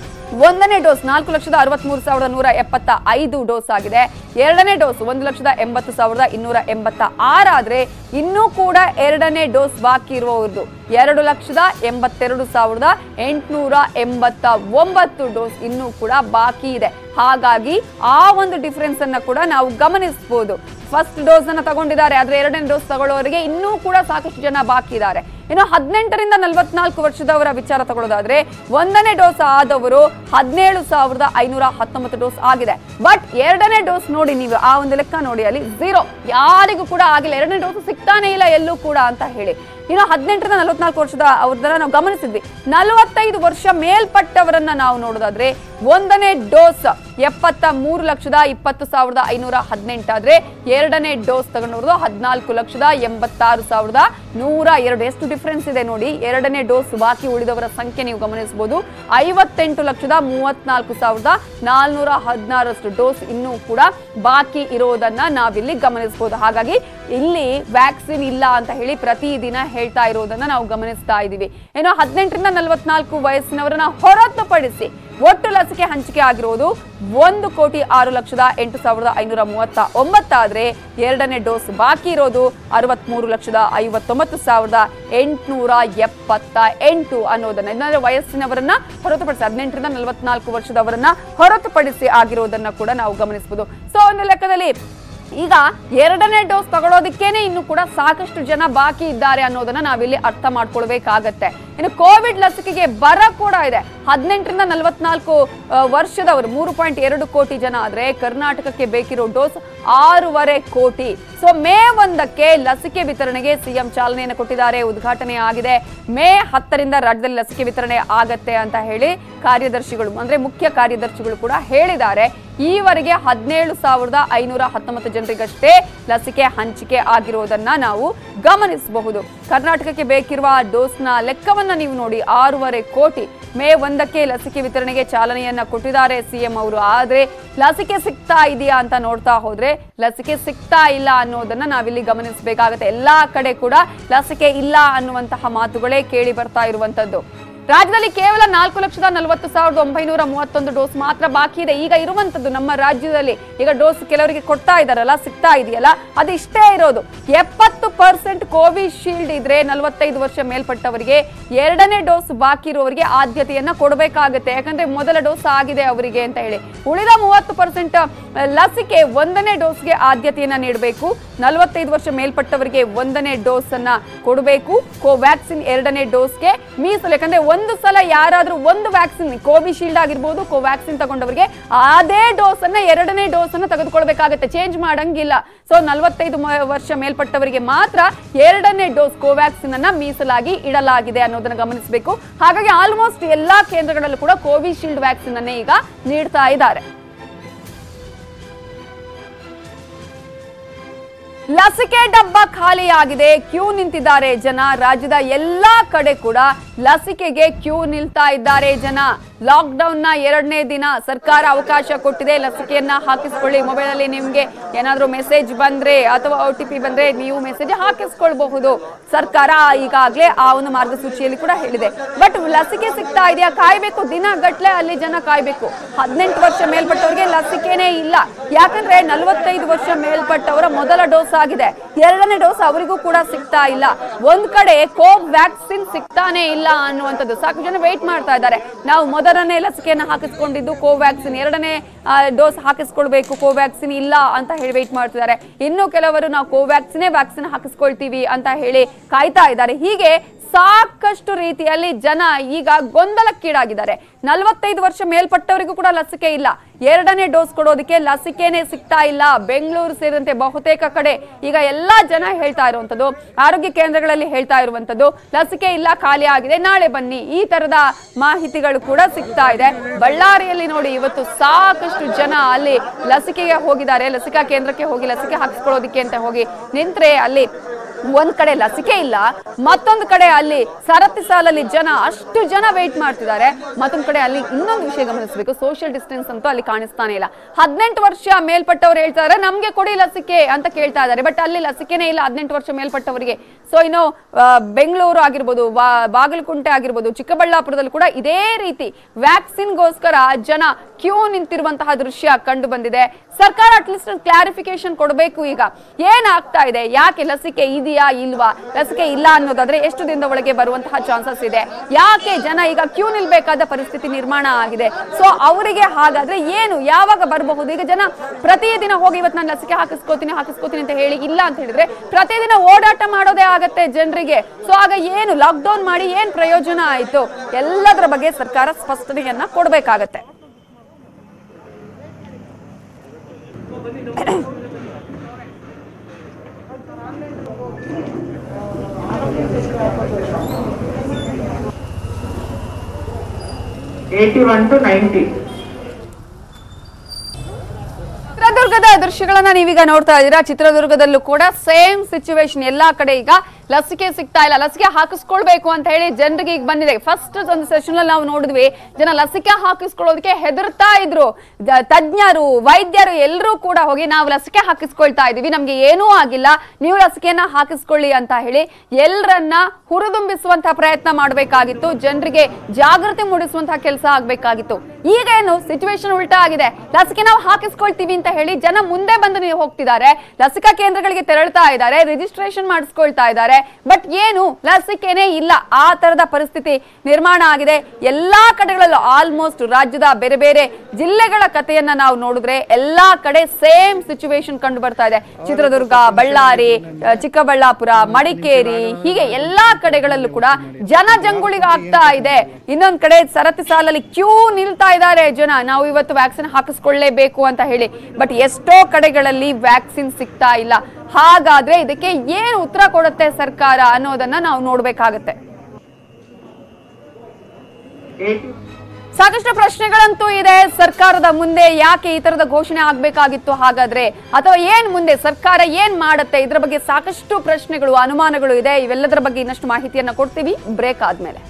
S1: ಒಂದನೇ ಡೋಸ್ ನಾಲ್ಕು ಲಕ್ಷದ ಅರವತ್ಮೂರು ಸಾವಿರದ ನೂರ ಎಪ್ಪತ್ತ ಐದು ಡೋಸ್ ಆಗಿದೆ ಎರಡನೇ ಡೋಸ್ ಒಂದು ಲಕ್ಷದ ಎಂಬತ್ತು ಸಾವಿರದ ಇನ್ನೂರ ಎಂಬತ್ತ ಆರಾದ್ರೆ ಇನ್ನೂ ಕೂಡ ಎರಡನೇ ಡೋಸ್ ಬಾಕಿ ಇರುವವರದು ಎರಡು ಲಕ್ಷದ ಎಂಬತ್ತೆರಡು ಸಾವಿರದ ಎಂಟುನೂರ ಎಂಬತ್ತ ಒಂಬತ್ತು ಡೋಸ್ ಇನ್ನೂ ಕೂಡ ಬಾಕಿ ಇದೆ ಹಾಗಾಗಿ ಆ ಒಂದು ಡಿಫರೆನ್ಸ್ ಅನ್ನ ಕೂಡ ನಾವು ಗಮನಿಸಬಹುದು ಫಸ್ಟ್ ಡೋಸ್ ಅನ್ನ ತಗೊಂಡಿದ್ದಾರೆ ಆದ್ರೆ ಎರಡನೇ ಡೋಸ್ ತಗೊಳ್ಳೋರಿಗೆ ಇನ್ನೂ ಕೂಡ ಸಾಕಷ್ಟು ಜನ ಬಾಕಿ ಇದ್ದಾರೆ ಇನ್ನು ಹದಿನೆಂಟರಿಂದ ನಲವತ್ನಾಲ್ಕು ವರ್ಷದವರ ವಿಚಾರ ತಗೊಳ್ಳೋದಾದ್ರೆ ಒಂದನೇ ಡೋಸ್ ಆದವರು ಹದಿನೇಳು ಸಾವಿರದ ಐನೂರ ಹತ್ತೊಂಬತ್ತು ಡೋಸ್ ಆಗಿದೆ ಬಟ್ ಎರಡನೇ ಡೋಸ್ ನೋಡಿ ನೀವು ಆ ಒಂದು ಲೆಕ್ಕ ನೋಡಿ ಅಲ್ಲಿ ಝೀರೋ ಯಾರಿಗೂ ಕೂಡ ಆಗಿಲ್ಲ ಎರಡನೇ ಡೋಸ್ ಸಿಗ್ತಾನೆ ಇಲ್ಲ ಎಲ್ಲೂ ಕೂಡ ಅಂತ ಹೇಳಿ ಇನ್ನು ಹದಿನೆಂಟರಿಂದ ನಲವತ್ನಾಲ್ಕು ವರ್ಷದ ಅವ್ರದ್ದನ್ನ ನಾವು ಗಮನಿಸಿದ್ವಿ ನಲವತ್ತೈದು ವರ್ಷ ಮೇಲ್ಪಟ್ಟವರನ್ನ ನಾವು ನೋಡೋದಾದ್ರೆ ಒಂದನೇ ಡೋಸ್ ಎಪ್ಪತ್ತ ಮೂರು ಲಕ್ಷದ ಇಪ್ಪತ್ತು ಸಾವಿರದ ಐನೂರ ಹದಿನೆಂಟಾದ್ರೆ ಎರಡನೇ ಡೋಸ್ ತಗೊಂಡವ್ರದ್ದು ಹದಿನಾಲ್ಕು ಲಕ್ಷದ ಎಂಬತ್ತಾರು ಸಾವಿರದ ನೂರ ಎರಡು ಎಷ್ಟು ಡಿಫರೆನ್ಸ್ ಇದೆ ನೋಡಿ ಎರಡನೇ ಡೋಸ್ ಬಾಕಿ ಉಳಿದವರ ಸಂಖ್ಯೆ ನೀವು ಗಮನಿಸಬಹುದು ಐವತ್ತೆಂಟು ಲಕ್ಷದ ಮೂವತ್ನಾಲ್ಕು ಸಾವಿರದ ನಾಲ್ನೂರ ಹದಿನಾರಷ್ಟು ಡೋಸ್ ಇನ್ನೂ ಕೂಡ ಬಾಕಿ ಇರೋದನ್ನ ನಾವಿಲ್ಲಿ ಗಮನಿಸಬಹುದು ಹಾಗಾಗಿ ಇಲ್ಲಿ ವ್ಯಾಕ್ಸಿನ್ ಇಲ್ಲ ಅಂತ ಹೇಳಿ ಪ್ರತಿದಿನ ಹೇಳ್ತಾ ಇರೋದನ್ನ ನಾವು ಗಮನಿಸ್ತಾ ಇದ್ದೀವಿ ಏನೋ ಹದಿನೆಂಟರಿಂದ ನಲವತ್ನಾಲ್ಕು ವಯಸ್ಸಿನವರನ್ನ ಹೊರತುಪಡಿಸಿ ಒಟ್ಟು ಲಸಿಕೆ ಹಂಚಿಕೆ ಆಗಿರುವುದು ಒಂದು ಕೋಟಿ ಆರು ಲಕ್ಷದ ಎಂಟು ಸಾವಿರದ ಐನೂರ ಮೂವತ್ತ ಒಂಬತ್ತಾದ್ರೆ ಎರಡನೇ ಡೋಸ್ ಬಾಕಿ ಇರೋದು ಅರವತ್ಮೂರು ಲಕ್ಷದ ಐವತ್ತೊಂಬತ್ತು ಸಾವಿರದ ಎಂಟುನೂರ ಎಪ್ಪತ್ತ ಎಂಟು ಅನ್ನೋದನ್ನ ಅಂದ್ರೆ ವಯಸ್ಸಿನವರನ್ನ ಹೊರತುಪಡಿಸಿ ಹದಿನೆಂಟರಿಂದ ನಲವತ್ನಾಲ್ಕು ವರ್ಷದವರನ್ನ ಹೊರತುಪಡಿಸಿ ಆಗಿರೋದನ್ನ ಕೂಡ ನಾವು ಗಮನಿಸಬಹುದು ಸೊ ಒಂದು ಲೆಕ್ಕದಲ್ಲಿ ಈಗ ಎರಡನೇ ಡೋಸ್ ತಗೊಳ್ಳೋದಕ್ಕೇನೆ ಇನ್ನು ಕೂಡ ಸಾಕಷ್ಟು ಜನ ಬಾಕಿ ಇದ್ದಾರೆ ಅನ್ನೋದನ್ನ ನಾವಿಲ್ಲಿ ಅರ್ಥ ಮಾಡ್ಕೊಳ್ಬೇಕಾಗತ್ತೆ ಇನ್ನು ಕೋವಿಡ್ ಲಸಿಕೆಗೆ ಬರ ಕೂಡ ಇದೆ ಹದಿನೆಂಟರಿಂದ ನಲವತ್ನಾಲ್ಕು ಆ, ವರ್ಷದವರು ಮೂರು ಪಾಯಿಂಟ್ ಎರಡು ಕೋಟಿ ಜನ ಆದ್ರೆ ಕರ್ನಾಟಕಕ್ಕೆ ಬೇಕಿರೋ ಡೋಸ್ ಆರೂವರೆ ಕೋಟಿ ಸೊ ಮೇ ಒಂದಕ್ಕೆ ಲಸಿಕೆ ವಿತರಣೆಗೆ ಸಿಎಂ ಚಾಲನೆಯನ್ನು ಕೊಟ್ಟಿದ್ದಾರೆ ಉದ್ಘಾಟನೆ ಆಗಿದೆ ಮೇ ಹತ್ತರಿಂದ ರಾಜ್ಯದಲ್ಲಿ ಲಸಿಕೆ ವಿತರಣೆ ಆಗತ್ತೆ ಅಂತ ಹೇಳಿ ಕಾರ್ಯದರ್ಶಿಗಳು ಅಂದ್ರೆ ಮುಖ್ಯ ಕಾರ್ಯದರ್ಶಿಗಳು ಕೂಡ ಹೇಳಿದ್ದಾರೆ ಈವರೆಗೆ ಹದಿನೇಳು ಸಾವಿರದ ಐನೂರ ಹತ್ತೊಂಬತ್ತು ಜನರಿಗಷ್ಟೇ ಲಸಿಕೆ ಹಂಚಿಕೆ ಆಗಿರೋದನ್ನ ನಾವು ಗಮನಿಸಬಹುದು ಕರ್ನಾಟಕಕ್ಕೆ ಬೇಕಿರುವ ಡೋಸ್ನ ಲೆಕ್ಕವನ್ನ ನೀವು ನೋಡಿ ಆರೂವರೆ ಕೋಟಿ ಮೇ ಒಂದಕ್ಕೆ ಲಸಿಕೆ ವಿತರಣೆಗೆ ಚಾಲನೆಯನ್ನ ಕೊಟ್ಟಿದ್ದಾರೆ ಸಿಎಂ ಅವರು ಆದ್ರೆ ಲಸಿಕೆ ಸಿಗ್ತಾ ಇದೆಯಾ ಅಂತ ನೋಡ್ತಾ ಹೋದ್ರೆ ಲಸಿಕೆ ಸಿಗ್ತಾ ಇಲ್ಲ ಅನ್ನೋದನ್ನ ನಾವಿಲ್ಲಿ ಗಮನಿಸಬೇಕಾಗತ್ತೆ ಎಲ್ಲಾ ಕಡೆ ಕೂಡ ಲಸಿಕೆ ಇಲ್ಲ ಅನ್ನುವಂತಹ ಮಾತುಗಳೇ ಕೇಳಿ ಬರ್ತಾ ಇರುವಂತದ್ದು ರಾಜ್ಯದಲ್ಲಿ ಕೇವಲ ನಾಲ್ಕು ಲಕ್ಷದ ನಲವತ್ತು ಸಾವಿರದ ಒಂಬೈನೂರ ಮೂವತ್ತೊಂದು ಡೋಸ್ ಮಾತ್ರ ಬಾಕಿ ಇದೆ ಈಗ ಇರುವಂತದ್ದು ನಮ್ಮ ರಾಜ್ಯದಲ್ಲಿ ಈಗ ಡೋಸ್ ಕೆಲವರಿಗೆ ಕೊಡ್ತಾ ಇದಾರಲ್ಲ ಸಿಗ್ತಾ ಇದೆಯಲ್ಲ ಅದು ಇಷ್ಟೇ ಇರೋದು ಎಪ್ಪತ್ತು ಪರ್ಸೆಂಟ್ ಕೋವಿಶೀಲ್ಡ್ ಇದ್ರೆ ನಲವತ್ತೈದು ವರ್ಷ ಮೇಲ್ಪಟ್ಟವರಿಗೆ ಎರಡನೇ ಡೋಸ್ ಬಾಕಿ ಇರುವವರಿಗೆ ಆದ್ಯತೆಯನ್ನ ಕೊಡಬೇಕಾಗುತ್ತೆ ಯಾಕಂದ್ರೆ ಮೊದಲ ಡೋಸ್ ಆಗಿದೆ ಅವರಿಗೆ ಅಂತ ಹೇಳಿ ಉಳಿದ ಮೂವತ್ತು ಪರ್ಸೆಂಟ್ ಲಸಿಕೆ ಒಂದನೇ ಡೋಸ್ಗೆ ಆದ್ಯತೆಯನ್ನ ನೀಡಬೇಕು ನಲವತ್ತೈದು ವರ್ಷ ಮೇಲ್ಪಟ್ಟವರಿಗೆ ಒಂದನೇ ಡೋಸ್ ಅನ್ನ ಕೊಡಬೇಕು ಕೋವ್ಯಾಕ್ಸಿನ್ ಎರಡನೇ ಡೋಸ್ಗೆ ಮೀಸಲು ಯಾಕಂದ್ರೆ ಒಂದು ಸಲ ಯಾರಾದ್ರೂ ಒಂದು ವ್ಯಾಕ್ಸಿನ್ ಕೋವಿಶೀಲ್ಡ್ ಆಗಿರ್ಬೋದು ಕೋವ್ಯಾಕ್ಸಿನ್ ತಗೊಂಡವರಿಗೆ ಅದೇ ಡೋಸ್ ಅನ್ನ ಎರಡನೇ ಡೋಸ್ ಅನ್ನ ತೆಗೆದುಕೊಳ್ಬೇಕಾಗತ್ತೆ ಚೇಂಜ್ ಮಾಡಂಗಿಲ್ಲ ಸೊ ನಲವತ್ತೈದು ಮ- ವರ್ಷ ಮೇಲ್ಪಟ್ಟವರಿಗೆ ಮಾತ್ರ ಎರಡನೇ ಡೋಸ್ ಕೋವ್ಯಾಕ್ಸಿನ್ ಅನ್ನ ಮೀಸಲಾಗಿ ಇಡಲಾಗಿದೆ ಅನ್ನೋದನ್ನ ಗಮನಿಸಬೇಕು ಹಾಗಾಗಿ ಆಲ್ಮೋಸ್ಟ್ ಎಲ್ಲಾ ಕೇಂದ್ರಗಳಲ್ಲೂ ಕೂಡ ಕೋವಿಶೀಲ್ಡ್ ವ್ಯಾಕ್ಸಿನ್ ಅನ್ನೇ ಈಗ ನೀಡ್ತಾ ಇದ್ದಾರೆ ಲಸಿಕೆ ಡಬ್ಬ ಖಾಲಿಯಾಗಿದೆ ಕ್ಯೂ ನಿಂತಿದ್ದಾರೆ ಜನ ರಾಜ್ಯದ ಎಲ್ಲಾ ಕಡೆ ಕೂಡ ಲಸಿಕೆಗೆ ಕ್ಯೂ ನಿಲ್ತಾ ಇದ್ದಾರೆ ಜನ ಲಾಕ್ಡೌನ್ ನ ಎರಡನೇ ದಿನ ಸರ್ಕಾರ ಅವಕಾಶ ಕೊಟ್ಟಿದೆ ಲಸಿಕೆಯನ್ನ ಹಾಕಿಸ್ಕೊಳ್ಳಿ ಮೊಬೈಲ್ ಅಲ್ಲಿ ನಿಮ್ಗೆ ಏನಾದ್ರೂ ಮೆಸೇಜ್ ಬಂದ್ರೆ ಅಥವಾ ಒ ಟಿ ಪಿ ಬಂದ್ರೆ ನೀವು ಮೆಸೇಜ್ ಹಾಕಿಸ್ಕೊಳ್ಬಹುದು ಸರ್ಕಾರ ಈಗಾಗಲೇ ಆ ಒಂದು ಮಾರ್ಗಸೂಚಿಯಲ್ಲಿ ಕೂಡ ಹೇಳಿದೆ ಬಟ್ ಲಸಿಕೆ ಸಿಗ್ತಾ ಇದೆಯಾ ಕಾಯ್ಬೇಕು ದಿನ ಗಟ್ಲೆ ಅಲ್ಲಿ ಜನ ಕಾಯ್ಬೇಕು ಹದಿನೆಂಟು ವರ್ಷ ಮೇಲ್ಪಟ್ಟವರಿಗೆ ಲಸಿಕೆನೇ ಇಲ್ಲ ಯಾಕಂದ್ರೆ ನಲವತ್ತೈದು ವರ್ಷ ಮೇಲ್ಪಟ್ಟವರ ಮೊದಲ ಡೋಸ್ ಆಗಿದೆ ಎರಡನೇ ಡೋಸ್ ಅವರಿಗೂ ಕೂಡ ಸಿಗ್ತಾ ಇಲ್ಲ ಒಂದ್ ಕಡೆ ಕೋವ್ ವ್ಯಾಕ್ಸಿನ್ ಸಿಗ್ತಾನೆ ಇಲ್ಲ ಅನ್ನುವಂಥದ್ದು ಸಾಕು ಜನ ವೇಟ್ ಮಾಡ್ತಾ ಇದ್ದಾರೆ ನಾವು ಮೊದಲನೇ ಲಸಿಕೆಯನ್ನು ಹಾಕಿಸ್ಕೊಂಡಿದ್ದು ಕೋವ್ಯಾಕ್ಸಿನ್ ಎರಡನೇ ಡೋಸ್ ಹಾಕಿಸ್ಕೊಳ್ಬೇಕು ಕೋವ್ಯಾಕ್ಸಿನ್ ಇಲ್ಲ ಅಂತ ಹೇಳಿ ವೇಟ್ ಮಾಡ್ತಿದ್ದಾರೆ ಇನ್ನು ಕೆಲವರು ನಾವು ಕೋವ್ಯಾಕ್ಸಿನೇ ವ್ಯಾಕ್ಸಿನ್ ಹಾಕಿಸ್ಕೊಳ್ತೀವಿ ಅಂತ ಹೇಳಿ ಕಾಯ್ತಾ ಇದ್ದಾರೆ ಹೀಗೆ ಸಾಕಷ್ಟು ರೀತಿಯಲ್ಲಿ ಜನ ಈಗ ಗೊಂದಲಕ್ಕೀಡಾಗಿದ್ದಾರೆ ನಲವತ್ತೈದು ವರ್ಷ ಮೇಲ್ಪಟ್ಟವರಿಗೂ ಕೂಡ ಲಸಿಕೆ ಇಲ್ಲ ಎರಡನೇ ಡೋಸ್ ಕೊಡೋದಕ್ಕೆ ಲಸಿಕೆನೇ ಸಿಗ್ತಾ ಇಲ್ಲ ಬೆಂಗಳೂರು ಸೇರಿದಂತೆ ಬಹುತೇಕ ಕಡೆ ಈಗ ಎಲ್ಲಾ ಜನ ಹೇಳ್ತಾ ಇರುವಂತದ್ದು ಆರೋಗ್ಯ ಕೇಂದ್ರಗಳಲ್ಲಿ ಹೇಳ್ತಾ ಇರುವಂತದ್ದು ಲಸಿಕೆ ಇಲ್ಲ ಖಾಲಿ ಆಗಿದೆ ನಾಳೆ ಬನ್ನಿ ಈ ತರದ ಮಾಹಿತಿಗಳು ಕೂಡ ಸಿಗ್ತಾ ಇದೆ ಬಳ್ಳಾರಿಯಲ್ಲಿ ನೋಡಿ ಇವತ್ತು ಸಾಕಷ್ಟು ಜನ ಅಲ್ಲಿ ಲಸಿಕೆಗೆ ಹೋಗಿದ್ದಾರೆ ಲಸಿಕಾ ಕೇಂದ್ರಕ್ಕೆ ಹೋಗಿ ಲಸಿಕೆ ಹಾಕಿಸ್ಕೊಳ್ಳೋದಕ್ಕೆ ಅಂತ ಹೋಗಿ ನಿಂತ್ರೆ ಅಲ್ಲಿ ಒಂದ್ ಕಡೆ ಲಸಿಕೆ ಇಲ್ಲ ಮತ್ತೊಂದು ಕಡೆ ಅಲ್ಲಿ ಸರತಿ ಸಾಲಲ್ಲಿ ಜನ ಅಷ್ಟು ಜನ ವೇಟ್ ಮಾಡ್ತಿದ್ದಾರೆ ಮತ್ತೊಂದ್ ಕಡೆ ಅಲ್ಲಿ ಇನ್ನೊಂದು ವಿಷಯ ಗಮನಿಸಬೇಕು ಸೋಷಿಯಲ್ ಡಿಸ್ಟೆನ್ಸ್ ಅಂತೂ ಅಲ್ಲಿ ಕಾಣಿಸ್ತಾನೆ ಇಲ್ಲ ಹದಿನೆಂಟು ವರ್ಷ ಮೇಲ್ಪಟ್ಟವ್ರು ಹೇಳ್ತಾರೆ ನಮ್ಗೆ ಕೊಡಿ ಲಸಿಕೆ ಅಂತ ಕೇಳ್ತಾ ಇದ್ದಾರೆ ಬಟ್ ಅಲ್ಲಿ ಲಸಿಕೆನೇ ಇಲ್ಲ ಹದಿನೆಂಟು ವರ್ಷ ಮೇಲ್ಪಟ್ಟವರಿಗೆ ಸೊ ಇನ್ನು ಆ, ಬೆಂಗಳೂರು ಆಗಿರ್ಬೋದು ಬಾ- ಬಾಗಲಕೋಟೆ ಆಗಿರ್ಬೋದು ಚಿಕ್ಕಬಳ್ಳಾಪುರದಲ್ಲಿ ಕೂಡ ಇದೇ ರೀತಿ ವ್ಯಾಕ್ಸಿನ್ಗೋಸ್ಕರ ಜನ ಕ್ಯೂ ನಿಂತಿರುವಂತಹ ದೃಶ್ಯ ಕಂಡು ಬಂದಿದೆ ಸರ್ಕಾರ ಅಟ್ಲೀಸ್ಟ್ ಕ್ಲಾರಿಫಿಕೇಶನ್ ಕೊಡಬೇಕು ಈಗ ಏನಾಗ್ತಾ ಇದೆ ಯಾಕೆ ಲಸಿಕೆ ಇದೆಯಾ ಇಲ್ವಾ ಲಸಿಕೆ ಇಲ್ಲ ಅನ್ನೋದಾದ್ರೆ ಎಷ್ಟು ದಿನದ ಒಳಗೆ ಬರುವಂತಹ ಚಾನ್ಸಸ್ ಇದೆ ಯಾಕೆ ಜನ ಈಗ ಕ್ಯೂ ನಿಲ್ಬೇಕಾದ ಪರಿಸ್ಥಿತಿ ನಿರ್ಮಾಣ ಆಗಿದೆ ಸೊ ಅವರಿಗೆ ಹಾಗಾದ್ರೆ ಏನು ಯಾವಾಗ ಬರಬಹುದು ಈಗ ಜನ ಪ್ರತಿದಿನ ಹೋಗಿ ಇವತ್ತು ನಾನು ಲಸಿಕೆ ಹಾಕಿಸ್ಕೋತೀನಿ ಹಾಕಿಸ್ಕೋತೀನಿ ಅಂತ ಹೇಳಿ ಇಲ್ಲ ಅಂತ ಹೇಳಿದ್ರೆ ಪ್ರತಿದಿನ ಓಡಾಟ ಮಾಡೋದೇ ಆಗತ್ತೆ ಜನರಿಗೆ ಸೊ ಆಗ ಏನು ಲಾಕ್ಡೌನ್ ಮಾಡಿ ಏನ್ ಪ್ರಯೋಜನ ಆಯ್ತು ಎಲ್ಲದರ ಬಗ್ಗೆ ಸರ್ಕಾರ ಸ್ಪಷ್ಟನೆಯನ್ನ ಕೊಡಬೇಕಾಗತ್ತೆ
S3: ಏಯ್ಟಿ ಒನ್ ಟು ನೈಂಟಿ
S1: ಚಿತ್ರದುರ್ಗದ ದೃಶ್ಯಗಳನ್ನ ನೀವೀಗ ನೋಡ್ತಾ ಇದ್ದೀರಾ ಚಿತ್ರದುರ್ಗದಲ್ಲೂ ಕೂಡ ಸೇಮ್ ಸಿಚುವೇಶನ್ ಎಲ್ಲಾ ಕಡೆ ಈಗ ಲಸಿಕೆ ಸಿಗ್ತಾ ಇಲ್ಲ ಲಸಿಕೆ ಹಾಕಿಸ್ಕೊಳ್ಬೇಕು ಅಂತ ಹೇಳಿ ಜನರಿಗೆ ಈಗ ಬಂದಿದೆ ಫಸ್ಟ್ ಒಂದು ಸೆಷನ್ ಅಲ್ಲಿ ನಾವು ನೋಡಿದ್ವಿ ಜನ ಲಸಿಕೆ ಹಾಕಿಸ್ಕೊಳ್ಳೋದಕ್ಕೆ ಹೆದರ್ತಾ ಇದ್ರು ದ- ತಜ್ಞರು ವೈದ್ಯರು ಎಲ್ಲರೂ ಕೂಡ ಹೋಗಿ ನಾವು ಲಸಿಕೆ ಹಾಕಿಸ್ಕೊಳ್ತಾ ಇದೀವಿ ನಮ್ಗೆ ಏನೂ ಆಗಿಲ್ಲ ನೀವು ಲಸಿಕೆಯನ್ನ ಹಾಕಿಸ್ಕೊಳ್ಳಿ ಅಂತ ಹೇಳಿ ಎಲ್ಲರನ್ನ ಹುರಿದುಂಬಿಸುವಂತಹ ಪ್ರಯತ್ನ ಮಾಡಬೇಕಾಗಿತ್ತು ಜನರಿಗೆ ಜಾಗೃತಿ ಮೂಡಿಸುವಂತಹ ಕೆಲಸ ಆಗ್ಬೇಕಾಗಿತ್ತು ಈಗ ಏನು ಸಿಚುವೇಶನ್ ಉಲ್ಟಾ ಆಗಿದೆ ಲಸಿಕೆ ನಾವು ಹಾಕಿಸ್ಕೊಳ್ತೀವಿ ಅಂತ ಹೇಳಿ ಜನ ಮುಂದೆ ಬಂದು ನೀವು ಹೋಗ್ತಿದ್ದಾರೆ ಲಸಿಕಾ ಕೇಂದ್ರಗಳಿಗೆ ತೆರಳ್ತಾ ಇದ್ದಾರೆ ರಿಜಿಸ್ಟ್ರೇಷನ್ ಮಾಡಿಸ್ಕೊಳ್ತಾ ಇದ್ದಾರೆ ಬಟ್ ಏನು ಲಸಿಕೆನೇ ಇಲ್ಲ ಆ ತರದ ಪರಿಸ್ಥಿತಿ ನಿರ್ಮಾಣ ಆಗಿದೆ ಎಲ್ಲಾ ಕಡೆಗಳಲ್ಲೂ ಆಲ್ಮೋಸ್ಟ್ ರಾಜ್ಯದ ಬೇರೆ ಬೇರೆ ಜಿಲ್ಲೆಗಳ ಕಥೆಯನ್ನ ನಾವು ನೋಡಿದ್ರೆ ಎಲ್ಲಾ ಕಡೆ ಸೇಮ್ ಸಿಚುವೇಶನ್ ಕಂಡು ಬರ್ತಾ ಇದೆ ಚಿತ್ರದುರ್ಗ ಬಳ್ಳಾರಿ ಅಹ್, ಚಿಕ್ಕಬಳ್ಳಾಪುರ ಮಡಿಕೇರಿ ಹೀಗೆ ಎಲ್ಲಾ ಕಡೆಗಳಲ್ಲೂ ಕೂಡ ಜನ ಜಂಗುಳಿಗೆ ಆಗ್ತಾ ಇದೆ ಇನ್ನೊಂದ್ ಕಡೆ ಸರತಿ ಸಾಲಲ್ಲಿ ಕ್ಯೂ ನಿಲ್ತಾ ಇದ್ದಾರೆ ಜನ ನಾವು ಇವತ್ತು ವ್ಯಾಕ್ಸಿನ್ ಹಾಕಿಸ್ಕೊಳ್ಳೇಬೇಕು ಅಂತ ಹೇಳಿ ಬಟ್ ಎಷ್ಟೋ ಕಡೆಗಳಲ್ಲಿ ವ್ಯಾಕ್ಸಿನ್ ಸಿಗ್ತಾ ಇಲ್ಲ ಹಾಗಾದ್ರೆ ಇದಕ್ಕೆ ಏನು ಉತ್ತರ ಕೊಡುತ್ತೆ ಸರ್ಕಾರ ಅನ್ನೋದನ್ನ ನಾವು ನೋಡ್ಬೇಕಾಗತ್ತೆ ಸಾಕಷ್ಟು ಪ್ರಶ್ನೆಗಳಂತೂ ಇದೆ ಸರ್ಕಾರದ ಮುಂದೆ ಯಾಕೆ ಈ ತರದ ಘೋಷಣೆ ಆಗ್ಬೇಕಾಗಿತ್ತು ಹಾಗಾದ್ರೆ ಅಥವಾ ಏನ್ ಮುಂದೆ ಸರ್ಕಾರ ಏನ್ ಮಾಡುತ್ತೆ ಇದ್ರ ಬಗ್ಗೆ ಸಾಕಷ್ಟು ಪ್ರಶ್ನೆಗಳು ಅನುಮಾನಗಳು ಇದೆ ಇವೆಲ್ಲದರ ಬಗ್ಗೆ ಇನ್ನಷ್ಟು ಮಾಹಿತಿಯನ್ನ ಕೊಡ್ತೀವಿ ಬ್ರೇಕ್ ಆದ್ಮೇಲೆ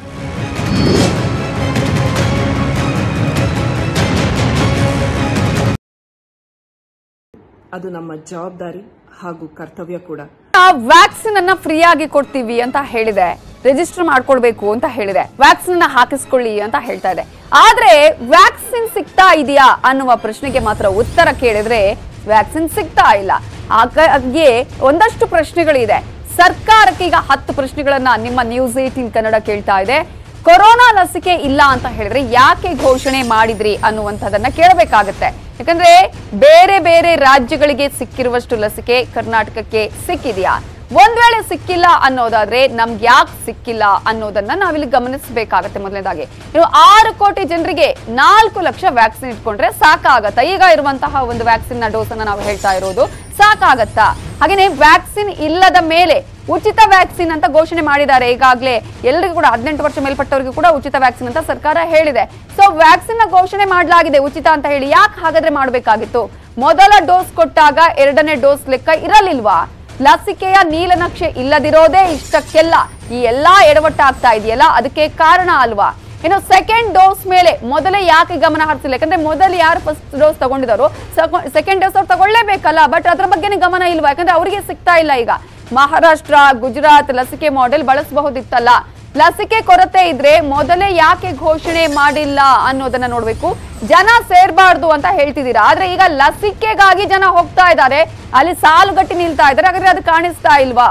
S3: ಅದು ನಮ್ಮ ಜವಾಬ್ದಾರಿ ಹಾಗೂ ಕರ್ತವ್ಯ ಕೂಡ
S1: ವ್ಯಾಕ್ಸಿನ್ ಅನ್ನ ಫ್ರೀ ಆಗಿ ಕೊಡ್ತೀವಿ ಅಂತ ಹೇಳಿದೆ ರಿಜಿಸ್ಟರ್ ಮಾಡ್ಕೊಳ್ಬೇಕು ಅಂತ ಹೇಳಿದೆ ವ್ಯಾಕ್ಸಿನ್ ಅನ್ನ ಹಾಕಿಸ್ಕೊಳ್ಳಿ ಅಂತ ಹೇಳ್ತಾ ಇದೆ ಆದ್ರೆ ವ್ಯಾಕ್ಸಿನ್ ಸಿಗ್ತಾ ಇದೆಯಾ ಅನ್ನುವ ಪ್ರಶ್ನೆಗೆ ಮಾತ್ರ ಉತ್ತರ ಕೇಳಿದ್ರೆ ವ್ಯಾಕ್ಸಿನ್ ಸಿಗ್ತಾ ಇಲ್ಲ ಹಾಗಾಗಿ ಒಂದಷ್ಟು ಪ್ರಶ್ನೆಗಳಿದೆ ಸರ್ಕಾರಕ್ಕೆ ಈಗ ಹತ್ತು ಪ್ರಶ್ನೆಗಳನ್ನ ನಿಮ್ಮ ನ್ಯೂಸ್ ಏಟೀನ್ ಕನ್ನಡ ಕೇಳ್ತಾ ಇದೆ ಕೊರೋನಾ ಲಸಿಕೆ ಇಲ್ಲ ಅಂತ ಹೇಳಿದ್ರೆ ಯಾಕೆ ಘೋಷಣೆ ಮಾಡಿದ್ರಿ ಅನ್ನುವಂಥದ್ದನ್ನ ಕೇಳಬೇಕಾಗತ್ತೆ ಯಾಕಂದ್ರೆ ಬೇರೆ ಬೇರೆ ರಾಜ್ಯಗಳಿಗೆ ಸಿಕ್ಕಿರುವಷ್ಟು ಲಸಿಕೆ ಕರ್ನಾಟಕಕ್ಕೆ ಸಿಕ್ಕಿದೆಯಾ ಒಂದ್ ವೇಳೆ ಸಿಕ್ಕಿಲ್ಲ ಅನ್ನೋದಾದ್ರೆ ನಮ್ಗೆ ಯಾಕೆ ಸಿಕ್ಕಿಲ್ಲ ಅನ್ನೋದನ್ನ ನಾವಿಲ್ಲಿ ಗಮನಿಸಬೇಕಾಗತ್ತೆ ಮೊದಲನೇದಾಗಿ ಇನ್ನು ಆರು ಕೋಟಿ ಜನರಿಗೆ ನಾಲ್ಕು ಲಕ್ಷ ವ್ಯಾಕ್ಸಿನ್ ಇಟ್ಕೊಂಡ್ರೆ ಸಾಕಾಗತ್ತಾ ಈಗ ಇರುವಂತಹ ಒಂದು ವ್ಯಾಕ್ಸಿನ್ ನ ಡೋಸ್ ಅನ್ನ ನಾವು ಹೇಳ್ತಾ ಇರೋದು ಸಾಕಾಗತ್ತಾ ಹಾಗೇನೆ ವ್ಯಾಕ್ಸಿನ್ ಇಲ್ಲದ ಮೇಲೆ ಉಚಿತ ವ್ಯಾಕ್ಸಿನ್ ಅಂತ ಘೋಷಣೆ ಮಾಡಿದ್ದಾರೆ ಈಗಾಗಲೇ ಎಲ್ಲರಿಗೂ ಕೂಡ ಹದಿನೆಂಟು ವರ್ಷ ಮೇಲ್ಪಟ್ಟವರಿಗೂ ಕೂಡ ಉಚಿತ ವ್ಯಾಕ್ಸಿನ್ ಅಂತ ಸರ್ಕಾರ ಹೇಳಿದೆ ಸೊ ವ್ಯಾಕ್ಸಿನ್ ನ ಘೋಷಣೆ ಮಾಡಲಾಗಿದೆ ಉಚಿತ ಅಂತ ಹೇಳಿ ಯಾಕೆ ಹಾಗಾದ್ರೆ ಮಾಡಬೇಕಾಗಿತ್ತು ಮೊದಲ ಡೋಸ್ ಕೊಟ್ಟಾಗ ಎರಡನೇ ಡೋಸ್ ಲೆಕ್ಕ ಇರಲಿಲ್ವಾ ಲಸಿಕೆಯ ನೀಲನಕ್ಷೆ ಇಲ್ಲದಿರೋದೇ ಇಷ್ಟಕ್ಕೆಲ್ಲ ಈ ಎಲ್ಲಾ ಎಡವಟ್ಟಾಗ್ತಾ ಇದೆಯಲ್ಲ ಅದಕ್ಕೆ ಕಾರಣ ಅಲ್ವಾ ಇನ್ನು ಸೆಕೆಂಡ್ ಡೋಸ್ ಮೇಲೆ ಮೊದಲೇ ಯಾಕೆ ಗಮನ ಹರಿಸಿಲ್ಲ ಯಾಕಂದ್ರೆ ಮೊದಲು ಯಾರು ಫಸ್ಟ್ ಡೋಸ್ ತಗೊಂಡಿದ್ದಾರೋ ಸೆಕೆಂಡ್ ಡೋಸ್ ಅವ್ರು ತಗೊಳ್ಳೇಬೇಕಲ್ಲ ಬಟ್ ಅದ್ರ ಬಗ್ಗೆನೇ ಗಮನ ಇಲ್ವಾ ಯಾಕಂದ್ರೆ ಅವರಿಗೆ ಸಿಗ್ತಾ ಇಲ್ಲ ಈಗ ಮಹಾರಾಷ್ಟ್ರ ಗುಜರಾತ್ ಲಸಿಕೆ ಮಾಡೆಲ್ ಬಳಸಬಹುದಿತ್ತಲ್ಲ ಲಸಿಕೆ ಕೊರತೆ ಇದ್ರೆ ಮೊದಲೇ ಯಾಕೆ ಘೋಷಣೆ ಮಾಡಿಲ್ಲ ಅನ್ನೋದನ್ನ ನೋಡ್ಬೇಕು ಜನ ಸೇರ್ಬಾರ್ದು ಅಂತ ಹೇಳ್ತಿದ್ದೀರಾ ಆದ್ರೆ ಈಗ ಲಸಿಕೆಗಾಗಿ ಜನ ಹೋಗ್ತಾ ಇದ್ದಾರೆ ಅಲ್ಲಿ ಸಾಲುಗಟ್ಟಿ ನಿಲ್ತಾ ಇದ್ದಾರೆ ಹಾಗಾದ್ರೆ ಅದು ಕಾಣಿಸ್ತಾ ಇಲ್ವಾ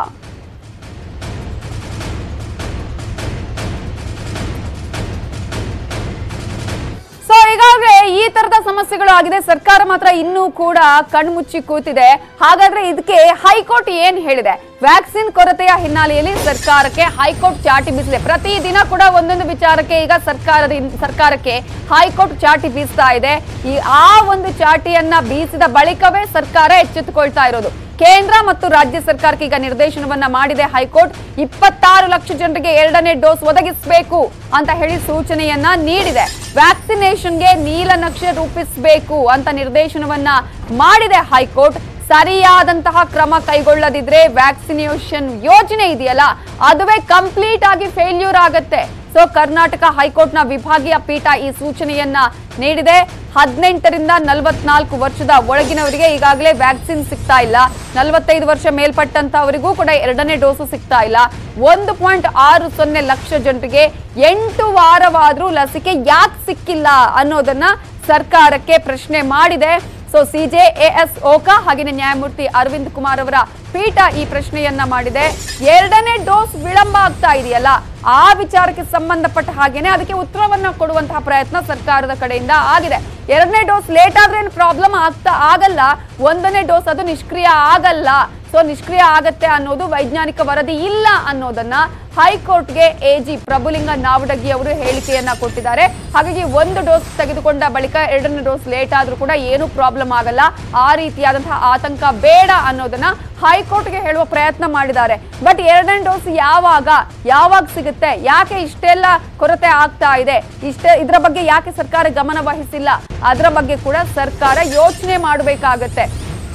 S1: ಸೊ ಈಗಾಗಲೇ ಈ ತರದ ಸಮಸ್ಯೆಗಳು ಆಗಿದೆ ಸರ್ಕಾರ ಮಾತ್ರ ಇನ್ನೂ ಕೂಡ ಕಣ್ಮುಚ್ಚಿ ಕೂತಿದೆ ಹಾಗಾದ್ರೆ ಇದಕ್ಕೆ ಹೈಕೋರ್ಟ್ ಏನ್ ಹೇಳಿದೆ ವ್ಯಾಕ್ಸಿನ್ ಕೊರತೆಯ ಹಿನ್ನೆಲೆಯಲ್ಲಿ ಸರ್ಕಾರಕ್ಕೆ ಹೈಕೋರ್ಟ್ ಚಾಟಿ ಬೀಸಿದೆ ಪ್ರತಿ ದಿನ ಕೂಡ ಒಂದೊಂದು ವಿಚಾರಕ್ಕೆ ಈಗ ಸರ್ಕಾರದ ಸರ್ಕಾರಕ್ಕೆ ಹೈಕೋರ್ಟ್ ಚಾಟಿ ಬೀಸ್ತಾ ಇದೆ ಈ ಆ ಒಂದು ಚಾಟಿಯನ್ನ ಬೀಸಿದ ಬಳಿಕವೇ ಸರ್ಕಾರ ಎಚ್ಚೆತ್ತುಕೊಳ್ತಾ ಇರೋದು ಕೇಂದ್ರ ಮತ್ತು ರಾಜ್ಯ ಸರ್ಕಾರಕ್ಕೆ ಈಗ ನಿರ್ದೇಶನವನ್ನ ಮಾಡಿದೆ ಹೈಕೋರ್ಟ್ ಇಪ್ಪತ್ತಾರು ಲಕ್ಷ ಜನರಿಗೆ ಎರಡನೇ ಡೋಸ್ ಒದಗಿಸಬೇಕು ಅಂತ ಹೇಳಿ ಸೂಚನೆಯನ್ನ ನೀಡಿದೆ ವ್ಯಾಕ್ಸಿನೇಷನ್ಗೆ ನೀಲನಕ್ಷೆ ರೂಪಿಸಬೇಕು ಅಂತ ನಿರ್ದೇಶನವನ್ನ ಮಾಡಿದೆ ಹೈಕೋರ್ಟ್ ಸರಿಯಾದಂತಹ ಕ್ರಮ ಕೈಗೊಳ್ಳದಿದ್ರೆ ವ್ಯಾಕ್ಸಿನೇಷನ್ ಯೋಜನೆ ಇದೆಯಲ್ಲ ಅದುವೇ ಕಂಪ್ಲೀಟ್ ಆಗಿ ಫೇಲ್ಯೂರ್ ಆಗತ್ತೆ ಸೊ ಕರ್ನಾಟಕ ಹೈಕೋರ್ಟ್ನ ವಿಭಾಗೀಯ ಪೀಠ ಈ ಸೂಚನೆಯನ್ನ ನೀಡಿದೆ ಹದಿನೆಂಟರಿಂದ ನಲವತ್ನಾಲ್ಕು ವರ್ಷದ ಒಳಗಿನವರಿಗೆ ಈಗಾಗಲೇ ವ್ಯಾಕ್ಸಿನ್ ಸಿಗ್ತಾ ಇಲ್ಲ ನಲವತ್ತೈದು ವರ್ಷ ಮೇಲ್ಪಟ್ಟಂತವರಿಗೂ ಕೂಡ ಎರಡನೇ ಡೋಸು ಸಿಗ್ತಾ ಇಲ್ಲ ಒಂದು ಪಾಯಿಂಟ್ ಆರು ಸೊನ್ನೆ ಲಕ್ಷ ಜನರಿಗೆ ಎಂಟು ವಾರವಾದ್ರೂ ಲಸಿಕೆ ಯಾಕೆ ಸಿಕ್ಕಿಲ್ಲ ಅನ್ನೋದನ್ನ ಸರ್ಕಾರಕ್ಕೆ ಪ್ರಶ್ನೆ ಮಾಡಿದೆ ಸೊ ಸಿಜೆ ಎಎಸ್ ಓಕಾ ಹಾಗೆಯೇ ನ್ಯಾಯಮೂರ್ತಿ ಅರವಿಂದ್ ಕುಮಾರ್ ಅವರ ಪೀಠ ಈ ಪ್ರಶ್ನೆಯನ್ನ ಮಾಡಿದೆ ಎರಡನೇ ಡೋಸ್ ವಿಳಂಬ ಆಗ್ತಾ ಇದೆಯಲ್ಲ ಆ ವಿಚಾರಕ್ಕೆ ಸಂಬಂಧಪಟ್ಟ ಹಾಗೇನೆ ಅದಕ್ಕೆ ಉತ್ತರವನ್ನ ಕೊಡುವಂತಹ ಪ್ರಯತ್ನ ಸರ್ಕಾರದ ಕಡೆಯಿಂದ ಆಗಿದೆ ಎರಡನೇ ಡೋಸ್ ಲೇಟ್ ಆದ್ರೆ ಏನು ಪ್ರಾಬ್ಲಮ್ ಆಗ್ತಾ ಆಗಲ್ಲ ಒಂದನೇ ಡೋಸ್ ಅದು ನಿಷ್ಕ್ರಿಯ ಆಗಲ್ಲ ಸೊ ನಿಷ್ಕ್ರಿಯ ಆಗತ್ತೆ ಅನ್ನೋದು ವೈಜ್ಞಾನಿಕ ವರದಿ ಇಲ್ಲ ಅನ್ನೋದನ್ನ ಹೈಕೋರ್ಟ್ಗೆ ಎಜಿ ಪ್ರಭುಲಿಂಗ ನಾವಡಗಿ ಅವರು ಹೇಳಿಕೆಯನ್ನ ಕೊಟ್ಟಿದ್ದಾರೆ ಹಾಗಾಗಿ ಒಂದು ಡೋಸ್ ತೆಗೆದುಕೊಂಡ ಬಳಿಕ ಎರಡನೇ ಡೋಸ್ ಲೇಟ್ ಆದ್ರೂ ಕೂಡ ಏನು ಪ್ರಾಬ್ಲಮ್ ಆಗಲ್ಲ ಆ ರೀತಿಯಾದಂತಹ ಆತಂಕ ಬೇಡ ಅನ್ನೋದನ್ನ ಹೈಕೋರ್ಟ್ಗೆ ಹೇಳುವ ಪ್ರಯತ್ನ ಮಾಡಿದ್ದಾರೆ ಬಟ್ ಎರಡನೇ ಡೋಸ್ ಯಾವಾಗ ಯಾವಾಗ ಸಿಗುತ್ತೆ ಯಾಕೆ ಇಷ್ಟೆಲ್ಲ ಕೊರತೆ ಆಗ್ತಾ ಇದೆ ಇಷ್ಟೇ ಇದರ ಬಗ್ಗೆ ಯಾಕೆ ಸರ್ಕಾರ ಗಮನ ವಹಿಸಿಲ್ಲ ಅದರ ಬಗ್ಗೆ ಕೂಡ ಸರ್ಕಾರ ಯೋಚನೆ ಮಾಡಬೇಕಾಗತ್ತೆ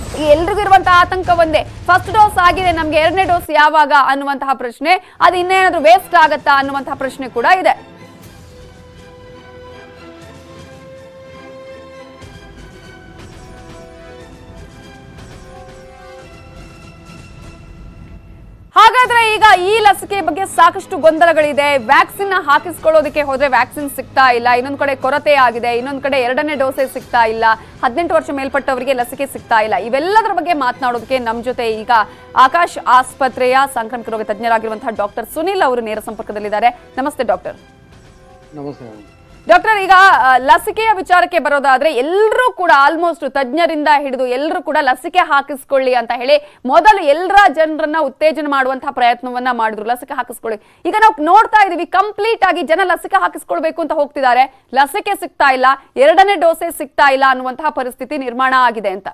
S1: ಈಗ ಎಲ್ರಿಗೂ ಇರುವಂತಹ ಆತಂಕ ಒಂದೇ ಫಸ್ಟ್ ಡೋಸ್ ಆಗಿದೆ ನಮ್ಗೆ ಎರಡನೇ ಡೋಸ್ ಯಾವಾಗ ಅನ್ನುವಂತಹ ಪ್ರಶ್ನೆ ಅದು ಇನ್ನೇನಾದ್ರೂ ವೇಸ್ಟ್ ಆಗತ್ತಾ ಅನ್ನುವಂತಹ ಪ್ರಶ್ನೆ ಕೂಡ ಇದೆ ಹಾಗಾದ್ರೆ ಈಗ ಈ ಲಸಿಕೆ ಬಗ್ಗೆ ಸಾಕಷ್ಟು ಗೊಂದಲಗಳಿದೆ ವ್ಯಾಕ್ಸಿನ್ ಹಾಕಿಸ್ಕೊಳ್ಳೋದಕ್ಕೆ ಹೋದ್ರೆ ವ್ಯಾಕ್ಸಿನ್ ಸಿಗ್ತಾ ಇಲ್ಲ ಇನ್ನೊಂದ್ ಕಡೆ ಕೊರತೆ ಆಗಿದೆ ಇನ್ನೊಂದ್ ಕಡೆ ಎರಡನೇ ಡೋಸೇ ಸಿಗ್ತಾ ಇಲ್ಲ ಹದಿನೆಂಟು ವರ್ಷ ಮೇಲ್ಪಟ್ಟವರಿಗೆ ಲಸಿಕೆ ಸಿಗ್ತಾ ಇಲ್ಲ ಇವೆಲ್ಲದರ ಬಗ್ಗೆ ಮಾತನಾಡೋದಕ್ಕೆ ನಮ್ ಜೊತೆ ಈಗ ಆಕಾಶ್ ಆಸ್ಪತ್ರೆಯ ಸಾಂಕ್ರಾಮಿಕ ರೋಗ ತಜ್ಞರಾಗಿರುವಂತಹ ಡಾಕ್ಟರ್ ಸುನಿಲ್ ಅವರು ನೇರ ಸಂಪರ್ಕದಲ್ಲಿದ್ದಾರೆ ನಮಸ್ತೆ ಡಾಕ್ಟರ್
S4: ನಮಸ್ತೆ ಮೇಡಮ್
S1: ಡಾಕ್ಟರ್ ಈಗ ಆ, ಲಸಿಕೆಯ ವಿಚಾರಕ್ಕೆ ಬರೋದಾದ್ರೆ ಎಲ್ಲರೂ ಕೂಡ ಆಲ್ಮೋಸ್ಟ್ ತಜ್ಞರಿಂದ ಹಿಡಿದು ಎಲ್ಲರೂ ಕೂಡ ಲಸಿಕೆ ಹಾಕಿಸ್ಕೊಳ್ಳಿ ಅಂತ ಹೇಳಿ ಮೊದಲು ಎಲ್ಲರ ಜನರನ್ನ ಉತ್ತೇಜನ ಮಾಡುವಂತಹ ಪ್ರಯತ್ನವನ್ನ ಮಾಡಿದ್ರು ಲಸಿಕೆ ಹಾಕಿಸ್ಕೊಳ್ಳಿ ಈಗ ನಾವು ನೋಡ್ತಾ ಇದೀವಿ ಕಂಪ್ಲೀಟ್ ಆಗಿ ಜನ ಲಸಿಕೆ ಹಾಕಿಸ್ಕೊಳ್ಬೇಕು ಅಂತ ಹೋಗ್ತಿದ್ದಾರೆ ಲಸಿಕೆ ಸಿಗ್ತಾ ಇಲ್ಲ ಎರಡನೇ ಡೋಸೇ ಸಿಗ್ತಾ ಇಲ್ಲ ಅನ್ನುವಂತಹ ಪರಿಸ್ಥಿತಿ ನಿರ್ಮಾಣ ಆಗಿದೆ ಅಂತ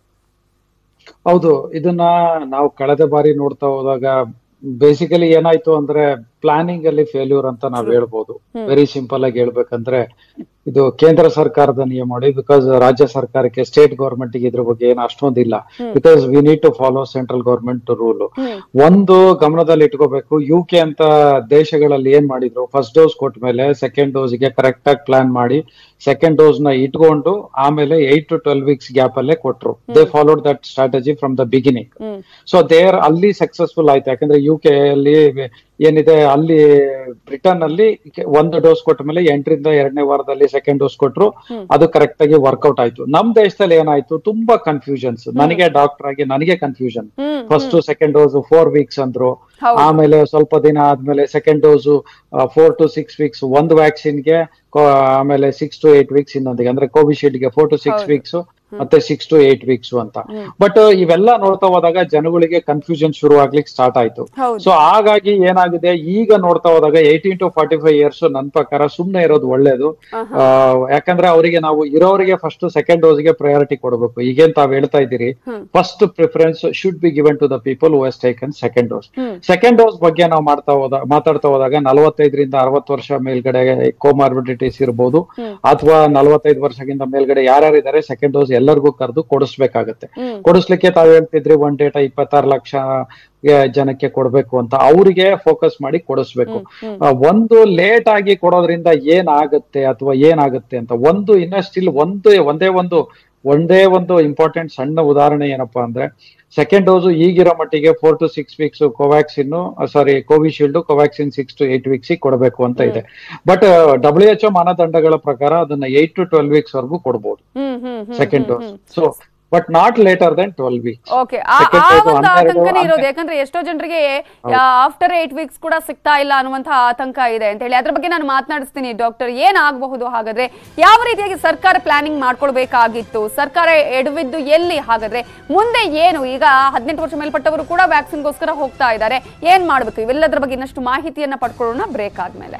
S4: ಹೌದು ಇದನ್ನ ನಾವು ಕಳೆದ ಬಾರಿ ನೋಡ್ತಾ ಹೋದಾಗ ಬೇಸಿಕಲಿ ಏನಾಯ್ತು ಅಂದ್ರೆ ಪ್ಲಾನಿಂಗ್ ಅಲ್ಲಿ ಫೇಲ್ಯೂರ್ ಅಂತ ನಾವ್ ಹೇಳ್ಬೋದು ವೆರಿ ಸಿಂಪಲ್ ಆಗಿ ಹೇಳ್ಬೇಕಂದ್ರೆ ಇದು ಕೇಂದ್ರ ಸರ್ಕಾರದ ನಿಯಮ ಬಿಕಾಸ್ ರಾಜ್ಯ ಸರ್ಕಾರಕ್ಕೆ ಸ್ಟೇಟ್ ಗೌರ್ಮೆಂಟ್ ಗೆ ಇದ್ರ ಬಗ್ಗೆ ಏನು ಅಷ್ಟೊಂದಿಲ್ಲ because we need to follow central government rule ಒಂದು ಗಮನದಲ್ಲಿ ಇಟ್ಕೋಬೇಕು ಯು ಕೆ ಅಂತ ದೇಶಗಳಲ್ಲಿ ಏನ್ ಮಾಡಿದ್ರು ಫಸ್ಟ್ ಡೋಸ್ ಕೊಟ್ಟ ಮೇಲೆ ಸೆಕೆಂಡ್ ಡೋಸ್ ಗೆ ಕರೆಕ್ಟ್ ಆಗಿ ಪ್ಲಾನ್ ಮಾಡಿ ಸೆಕೆಂಡ್ ಡೋಸ್ ನ ಇಟ್ಕೊಂಡು ಆಮೇಲೆ eight to twelve weeks gap ಅಲ್ಲೇ ಕೊಟ್ರು they followed that strategy from the beginning so there ಅಲ್ಲಿ ಸಕ್ಸಸ್ಫುಲ್ ಆಯ್ತು ಯಾಕಂದ್ರೆ ಯು ಕೆ ಅಲ್ಲಿ ಏನಿದೆ ಅಲ್ಲಿ ಬ್ರಿಟನ್ ಅಲ್ಲಿ ಕೆ- ಒಂದು ಡೋಸ್ ಕೊಟ್ಟ ಮೇಲೆ ಎಂಟರಿಂದ ಎರಡನೇ ವಾರದಲ್ಲಿ ಸೆಕೆಂಡ್ ಡೋಸ್ ಕೊಟ್ರು ಅದು ಕರೆಕ್ಟ್ ಆಗಿ ವರ್ಕೌಟ್ ಆಯ್ತು ನಮ್ ದೇಶದಲ್ಲಿ ಏನಾಯ್ತು ತುಂಬಾ ಕನ್ಫ್ಯೂಷನ್ಸ್ ನನಗೆ ಡಾಕ್ಟರ್ ಆಗಿ ನನಗೆ confusion first second dose four weeks ಅಂದ್ರು
S1: ಹೌದು.
S4: ಆಮೇಲೆ ಸ್ವಲ್ಪ ದಿನ ಆದ್ಮೇಲೆ second dose four to six weeks ಒಂದು ವ್ಯಾಕ್ಸಿನ್ ಗೆ ಕೊ- ಆಮೇಲೆ ಸಿಕ್ಸ್ ಟು ಏಟ್ ವೀಕ್ಸ್ ಇನ್ನೊಂದಿಗೆ ಅಂದ್ರೆ ಕೋವಿಶೀಲ್ಡ್ ಗೆ ಫೋರ್ ಟು ಸಿಕ್ಸ್ ವೀಕ್ಸ್ ಮತ್ತೆ ಸಿಕ್ಸ್ ಟು ಏಟ್ ವೀಕ್ಸ್ ಅಂತ ಬಟ್ ಇವೆಲ್ಲ ನೋಡ್ತಾ ಹೋದಾಗ ಜನಗಳಿಗೆ ಕನ್ಫ್ಯೂಷನ್ ಶುರು ಆಗ್ಲಿಕ್ಕೆ ಸ್ಟಾರ್ಟ್ ಆಯ್ತು
S1: ಹೌದು.
S4: ಸೊ ಹಾಗಾಗಿ ಏನಾಗಿದೆ ಈಗ ನೋಡ್ತಾ ಹೋದಾಗ eighteen to forty five years ನನ್ನ ಪ್ರಕಾರ ಸುಮ್ನೆ ಇರೋದು ಒಳ್ಳೇದು ಆ, ಯಾಕಂದ್ರೆ ಅವರಿಗೆ ನಾವು ಇರೋರಿಗೆ ಫಸ್ಟ್ ಸೆಕೆಂಡ್ ಡೋಸ್ ಗೆ ಪ್ರಯಾರಿಟಿ ಕೊಡಬೇಕು ಈಗೇನ್ ತಾವ್ ಹೇಳ್ತಾ ಇದ್ದೀರಿ first preference should be given to the people who has taken second dose second dose ಬಗ್ಗೆ ನಾವು ಮಾಡ್ತಾ ಹೋದ ಮಾತಾಡ್ತಾ ಹೋದಾಗ ನಲವತ್ತೈದರಿಂದ ಅರವತ್ತು ವರ್ಷ ಮೇಲ್ಗಡೆ ಕೋಮಾರ್ಬಿಡಿಟೀಸ್ ಇರ್ಬೋದು ಅಥವಾ ನಲವತ್ತೈದು ವರ್ಷಕ್ಕಿಂತ ಮೇಲ್ಗಡೆ ಯಾರ್ಯಾರು ಇದಾರೆ ಸೆಕೆಂಡ್ ಡೋಸ್ ಎಲ್ಲರಿಗೂ ಕರೆದು ಕೊಡಿಸ್ಬೇಕಾಗತ್ತೆ ಕೊಡಿಸ್ಲಿಕ್ಕೆ ತಾವ್ ಹೇಳ್ತಿದ್ರಿ ಒನ್ ಡೇಟ ಇಪ್ಪತ್ತಾರು ಲಕ್ಷ ಗೆ ಜನಕ್ಕೆ ಕೊಡ್ಬೇಕು ಅಂತ ಅವರಿಗೆ ಫೋಕಸ್ ಮಾಡಿ ಕೊಡಿಸ್ಬೇಕು ಆ, ಒಂದು ಲೇಟ್ ಆಗಿ ಕೊಡೋದ್ರಿಂದ ಏನಾಗುತ್ತೆ ಅಥವಾ ಏನಾಗುತ್ತೆ ಅಂತ ಒಂದು ಇನ್ನ ಸ್ಟಿಲ್ ಒಂದು ಒಂದೇ ಒಂದು ಒಂದೇ ಒಂದು ಇಂಪಾರ್ಟೆಂಟ್ ಸಣ್ಣ ಉದಾಹರಣೆ ಏನಪ್ಪಾ ಅಂದ್ರೆ ಸೆಕೆಂಡ್ ಡೋಸ್ ಈಗಿರೋ ಮಟ್ಟಿಗೆ four to six weeks Covaxin sorry Covishield Covaxin six to eight weeks ಕೊಡಬೇಕು ಅಂತ ಇದೆ ಬಟ್ ಡಬ್ಲ್ಯೂ ಎಚ್ ಮಾನದಂಡಗಳ ಪ್ರಕಾರ ಅದನ್ನ ಏಟ್ ಟು ಟ್ವೆಲ್ ವೀಕ್ಸ್ ವರೆಗೂ ಕೊಡಬಹುದು
S1: hmm hmm hmm
S4: second dose so but not later then twelve weeks
S1: okay ಆ
S4: Second
S1: ಆ
S4: dose
S1: ಒಂದು
S4: ಹನ್ನೆರಡು-
S1: ಆತಂಕನೇ ಇರೋದು
S4: ಹನ್ನೆ-
S1: ಯಾಕಂದ್ರೆ ಎಷ್ಟೋ ಜನರಿಗೆ ಆಫ್ಟರ್ ಏಟ್ ವೀಕ್ಸ್ ಕೂಡ ಸಿಗ್ತಾ ಇಲ್ಲ ಅನ್ನುವಂತಹ ಆತಂಕ ಇದೆ ಅಂತ ಹೇಳಿ ಅದ್ರ ಬಗ್ಗೆ ನಾನು ಮಾತನಾಡಿಸ್ತೀನಿ ಡಾಕ್ಟರ್ ಏನಾಗಬಹುದು ಹಾಗಾದ್ರೆ ಯಾವ ರೀತಿಯಾಗಿ ಸರ್ಕಾರ ಪ್ಲಾನಿಂಗ್ ಮಾಡ್ಕೊಳ್ಬೇಕಾಗಿತ್ತು ಸರ್ಕಾರ ಎಡವಿದ್ದು ಎಲ್ಲಿ ಹಾಗಾದ್ರೆ ಮುಂದೆ ಏನು ಈಗ ಹದಿನೆಂಟು ವರ್ಷ ಮೇಲ್ಪಟ್ಟವರು ಕೂಡ ವ್ಯಾಕ್ಸಿನ್ಗೋಸ್ಕರ ಹೋಗ್ತಾ ಇದ್ದಾರೆ ಏನ್ ಮಾಡ್ಬೇಕು ಇವೆಲ್ಲದರ ಬಗ್ಗೆ ಇನ್ನಷ್ಟು ಮಾಹಿತಿಯನ್ನ ಪಡ್ಕೊಳ್ಳೋಣ ಬ್ರೇಕ್ ಆದ್ಮೇಲೆ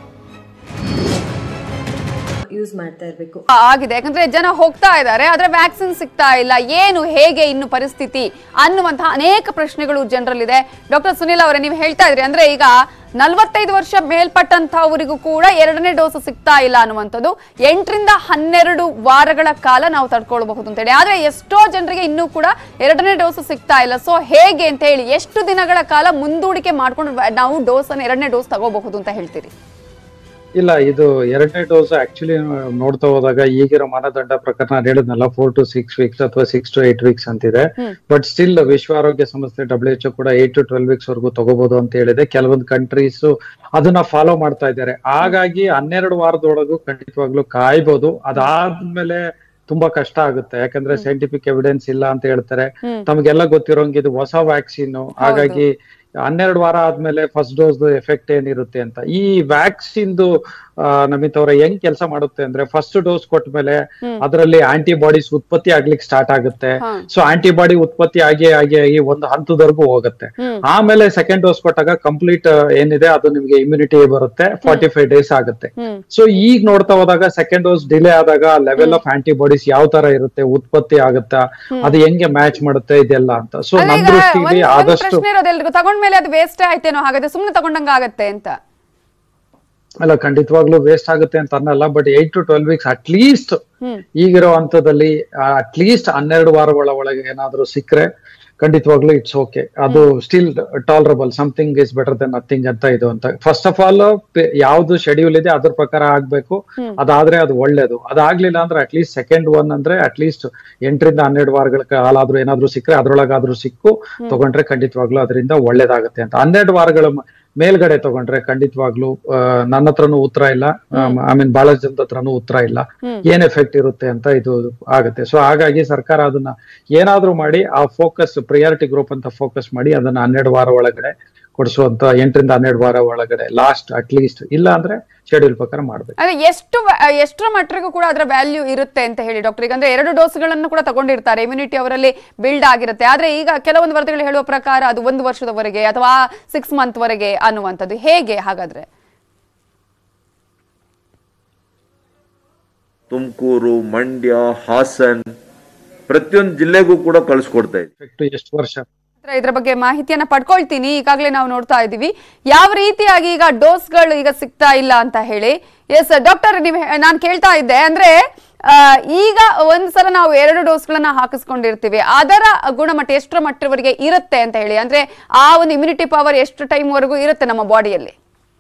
S5: ಯೂಸ್ ಮಾಡ್ತಾ ಇರಬೇಕು
S1: ಆ, ಆಗಿದೆ ಯಾಕಂದ್ರೆ ಜನ ಹೋಗ್ತಾ ಇದ್ದಾರೆ ಆದ್ರೆ ವ್ಯಾಕ್ಸಿನ್ ಸಿಗ್ತಾ ಇಲ್ಲ ಏನು ಹೇಗೆ ಇನ್ನು ಪರಿಸ್ಥಿತಿ ಅನ್ನುವಂತಹ ಅನೇಕ ಪ್ರಶ್ನೆಗಳು ಜನರಲ್ಲಿದೆ ಡಾಕ್ಟರ್ ಸುನಿಲ್ ಅವರೇ ನೀವು ಹೇಳ್ತಾ ಇದ್ರಿ ಅಂದ್ರೆ ಈಗ ನಲವತ್ತೈದು ವರ್ಷ ಮೇಲ್ಪಟ್ಟಂತಹವರಿಗೂ ಕೂಡ ಎರಡನೇ ಡೋಸ್ ಸಿಗ್ತಾ ಇಲ್ಲ ಅನ್ನುವಂಥದ್ದು ಎಂಟರಿಂದ ಹನ್ನೆರಡು ವಾರಗಳ ಕಾಲ ನಾವು ತಡ್ಕೊಳ್ಬಹುದು ಅಂತ ಹೇಳಿ ಆದ್ರೆ ಎಷ್ಟೋ ಜನರಿಗೆ ಇನ್ನೂ ಕೂಡ ಎರಡನೇ ಡೋಸ್ ಸಿಗ್ತಾ ಇಲ್ಲ ಸೊ ಹೇಗೆ ಅಂತ ಹೇಳಿ ಎಷ್ಟು ದಿನಗಳ ಕಾಲ ಮುಂದೂಡಿಕೆ ಮಾಡ್ಕೊಂಡು ನಾವು ಡೋಸ್ ಅನ್ನು ಎರಡನೇ ಡೋಸ್ ತಗೋಬಹುದು ಅಂತ ಹೇಳ್ತೀರಿ
S4: ಇಲ್ಲ ಇದು ಎರಡನೇ ಡೋಸ್ ಆಕ್ಚುಲಿ ನೋಡ್ತಾ ಹೋದಾಗ ಈಗಿರೋ ಮಾನದಂಡ ಪ್ರಕಾರ ನಾನು ಹೇಳಿದ್ನಲ್ಲ ಫೋರ್ ಟು ಸಿಕ್ಸ್ ವೀಕ್ಸ್ ಅಥವಾ ಸಿಕ್ಸ್ ಟು ಏಟ್ ವೀಕ್ಸ್ ಅಂತಿದೆ ಬಟ್ ಸ್ಟಿಲ್ ವಿಶ್ವ ಆರೋಗ್ಯ ಸಂಸ್ಥೆ ಡಬ್ಲ್ಯೂ ಎಚ್ ಕೂಡ ಏಟ್ ಟು ಟ್ವೆಲ್ ವೀಕ್ಸ್ ವರೆಗೂ ತಗೋಬಹುದು ಅಂತ ಹೇಳಿದೆ ಕೆಲವೊಂದು ಕಂಟ್ರೀಸ್ ಅದನ್ನ ಫಾಲೋ ಮಾಡ್ತಾ ಇದ್ದಾರೆ ಹಾಗಾಗಿ ಹನ್ನೆರಡು ವಾರದೊಳಗೂ ಖಂಡಿತವಾಗ್ಲೂ ಕಾಯ್ಬೋದು ಅದಾದ್ಮೇಲೆ ತುಂಬಾ ಕಷ್ಟ ಆಗುತ್ತೆ ಯಾಕಂದ್ರೆ ಸೈಂಟಿಫಿಕ್ ಎವಿಡೆನ್ಸ್ ಇಲ್ಲ ಅಂತ ಹೇಳ್ತಾರೆ ತಮಗೆಲ್ಲ ಗೊತ್ತಿರೋಂಗೆ ಇದು ಹೊಸ ವ್ಯಾಕ್ಸಿನ್ ಹಾಗಾಗಿ ಹನ್ನೆರಡು ವಾರ ಆದ್ಮೇಲೆ ಫಸ್ಟ್ ಡೋಸ್ ಎಫೆಕ್ಟ್ ಏನಿರುತ್ತೆ ಅಂತ ಈ ವ್ಯಾಕ್ಸಿನ್ದು ನಮಿತ್ ಅವರ ಹೆಂಗ್ ಕೆಲಸ ಮಾಡುತ್ತೆ ಅಂದ್ರೆ ಫಸ್ಟ್ ಡೋಸ್ ಕೊಟ್ಮೇಲೆ ಅದರಲ್ಲಿ ಆಂಟಿಬಾಡೀಸ್ ಉತ್ಪತ್ತಿ ಆಗ್ಲಿಕ್ಕೆ ಸ್ಟಾರ್ಟ್ ಆಗುತ್ತೆ ಸೊ ಆಂಟಿಬಾಡಿ ಉತ್ಪತ್ತಿ ಆಗಿ ಆಗಿ ಆಗಿ ಒಂದು ಹಂತದವರೆಗೂ ಹೋಗುತ್ತೆ ಆಮೇಲೆ ಸೆಕೆಂಡ್ ಡೋಸ್ ಕೊಟ್ಟಾಗ ಕಂಪ್ಲೀಟ್ ಏನಿದೆ ಅದು ನಿಮ್ಗೆ ಇಮ್ಯುನಿಟಿ ಬರುತ್ತೆ ಫಾರ್ಟಿ ಫೈವ್ ಡೇಸ್ ಆಗುತ್ತೆ ಸೊ ಈಗ ನೋಡ್ತಾ ಹೋದಾಗ ಸೆಕೆಂಡ್ ಡೋಸ್ ಡಿಲೇ ಆದಾಗ ಲೆವೆಲ್ ಆಫ್ ಆಂಟಿಬಾಡೀಸ್ ಯಾವ ತರ ಇರುತ್ತೆ ಉತ್ಪತ್ತಿ ಆಗುತ್ತಾ ಅದು ಹೆಂಗೆ ಮ್ಯಾಚ್ ಮಾಡುತ್ತೆ ಇದೆಲ್ಲ ಅಂತ ಸೊ
S1: ಅಲ್ಲ,
S4: ನಮ್
S1: ಈಗ
S4: ದೃಷ್ಟಿಗೆ
S1: ಒಂದ್- ಒಂದ್
S4: ಆದಷ್ಟು
S1: ಪ್ರಶ್ನೆ ಇರೋದು ಎಲ್ರಿಗೂ ತಗೊಂಡ್ಮೇಲೆ ಅದು ವೇಸ್ಟ್ ಆಯ್ತೇನೋ ಹಾಗಾದ್ರೆ ಸುಮ್ನೆ ತಗೊಂಡಂಗ ಆಗತ್ತೆ ಅಂತ
S4: ಅಲ್ಲ ಖಂಡಿತವಾಗ್ಲೂ ವೇಸ್ಟ್ ಆಗುತ್ತೆ ಅಂತ ಅನ್ನಲ್ಲ but eight to twelve weeks at least ಈಗಿರೋ ಹಂತದಲ್ಲಿ ಅಟ್ಲೀಸ್ಟ್ ಹನ್ನೆರಡು ವಾರಗಳ ಒಳಗೆ ಏನಾದ್ರೂ ಸಿಕ್ಕರೆ ಖಂಡಿತವಾಗ್ಲೂ ಇಟ್ಸ್ ಓಕೆ ಅದು still tolerable something is better then nothing ಅಂತ ಇದು ಅಂತ ಫಸ್ಟ್ ಆಫ್ ಆಲ್ ಯಾವ್ದು ಶೆಡ್ಯೂಲ್ ಇದೆ ಅದ್ರ ಪ್ರಕಾರ ಆಗ್ಬೇಕು ಅದಾದ್ರೆ ಅದು ಒಳ್ಳೇದು ಅದಾಗ್ಲಿಲ್ಲ ಅಂದ್ರೆ ಅಟ್ಲೀಸ್ಟ್ ಸೆಕೆಂಡ್ ಒನ್ ಅಂದ್ರೆ ಅಟ್ಲೀಸ್ಟ್ ಎಂಟರಿಂದ ಹನ್ನೆರಡು ವಾರಗಳ ಕಾಲಾದ್ರೂ ಏನಾದ್ರೂ ಸಿಕ್ಕರೆ ಅದ್ರೊಳಗಾದ್ರೂ ಸಿಕ್ಕು ತಗೊಂಡ್ರೆ ಖಂಡಿತವಾಗ್ಲೂ ಅದರಿಂದ ಒಳ್ಳೇದಾಗುತ್ತೆ ಅಂತ ಹನ್ನೆರಡು ವಾರಗಳ ಮ- ಮೇಲ್ಗಡೆ ತಗೊಂಡ್ರೆ ಖಂಡಿತವಾಗ್ಲೂ ಆ, ನನ್ನ ಹತ್ರನೂ ಉತ್ತರ ಇಲ್ಲ ಐ ಮೀನ್ ಬಹಳ ಜನದ ಹತ್ರನೂ ಉತ್ತರ ಇಲ್ಲ ಏನ್ ಎಫೆಕ್ಟ್ ಇರುತ್ತೆ ಅಂತ ಇದು ಆಗುತ್ತೆ ಸೊ ಹಾಗಾಗಿ ಸರ್ಕಾರ ಅದನ್ನ ಏನಾದ್ರೂ ಮಾಡಿ ಆ ಫೋಕಸ್ ಪ್ರಿಯಾರಿಟಿ ಗ್ರೂಪ್ ಅಂತ ಫೋಕಸ್ ಮಾಡಿ ಅದನ್ನ ಹನ್ನೆರಡು ವಾರ ಒಳಗಡೆ ಕೊಡಿಸುವಂತ ಎಂಟರಿಂದ ಹನ್ನೆರಡು ವಾರ ಒಳಗಡೆ ಲಾಸ್ಟ್ ಅಟ್ ಲೀಸ್ಟ್ ಇಲ್ಲ ಅಂದ್ರೆ ಶೆಡ್ಯೂಲ್ ಪ್ರಕಾರ ಮಾಡ್ಬೇಕು
S1: ಅಂದ್ರೆ ಎಷ್ಟು ವ- ಎಷ್ಟರ ಮಟ್ಟಿಗೂ ಕೂಡ ಅದರ ವ್ಯಾಲ್ಯೂ ಇರುತ್ತೆ ಅಂತ ಹೇಳಿ ಡಾಕ್ಟರ್ ಈಗ ಅಂದ್ರೆ ಎರಡು ಡೋಸ್ಗಳನ್ನು ಕೂಡ ತಗೊಂಡಿರ್ತಾರೆ ಇಮ್ಯುನಿಟಿ ಅವರಲ್ಲಿ ಬಿಲ್ಡ್ ಆಗಿರುತ್ತೆ ಆದ್ರೆ ಈಗ ಕೆಲವೊಂದು ವರದಿಗಳು ಹೇಳುವ ಪ್ರಕಾರ ಅದು ಒಂದು ವರ್ಷದವರೆಗೆ ಅಥವಾ ಸಿಕ್ಸ್ ಮಂತ್ ವರೆಗೆ ಅನ್ನುವಂಥದ್ದು ಹೇಗೆ ಹಾಗಾದ್ರೆ
S5: ತುಮಕೂರು ಮಂಡ್ಯ ಹಾಸನ್ ಪ್ರತಿಯೊಂದು ಜಿಲ್ಲೆಗೂ ಕೂಡ ಕಳಿಸ್ಕೊಡ್ತಾ ಇದ್ದೀವಿ
S4: ಎಫೆಕ್ಟ್ ಎಷ್ಟು ವರ್ಷ
S1: ಹತ್ರ ಇದ್ರ ಬಗ್ಗೆ ಮಾಹಿತಿಯನ್ನ ಪಡ್ಕೊಳ್ತೀನಿ ಈಗಾಗಲೇ ನಾವು ನೋಡ್ತಾ ಇದ್ದೀವಿ ಯಾವ ರೀತಿಯಾಗಿ ಈಗ ಡೋಸ್ಗಳು ಈಗ ಸಿಗ್ತಾ ಇಲ್ಲ ಅಂತ ಹೇಳಿ ಎಸ್ ಡಾಕ್ಟರ್ ನೀವು ನಾನು ಕೇಳ್ತಾ ಇದ್ದೆ ಅಂದ್ರೆ ಆ, ಈಗ ಒಂದ್ಸಲ ನಾವು ಎರಡು ಡೋಸ್ಗಳನ್ನ ಹಾಕಿಸ್ಕೊಂಡಿರ್ತೀವಿ ಅದರ ಗುಣಮಟ್ಟ ಎಷ್ಟರ ಮಟ್ಟವರೆಗೆ ಇರುತ್ತೆ ಅಂತ ಹೇಳಿ ಅಂದ್ರೆ ಆ ಒಂದು ಇಮ್ಯುನಿಟಿ ಪವರ್ ಎಷ್ಟು ಟೈಮ್ ವರೆಗೂ ಇರುತ್ತೆ ನಮ್ಮ ಬಾಡಿಯಲ್ಲಿ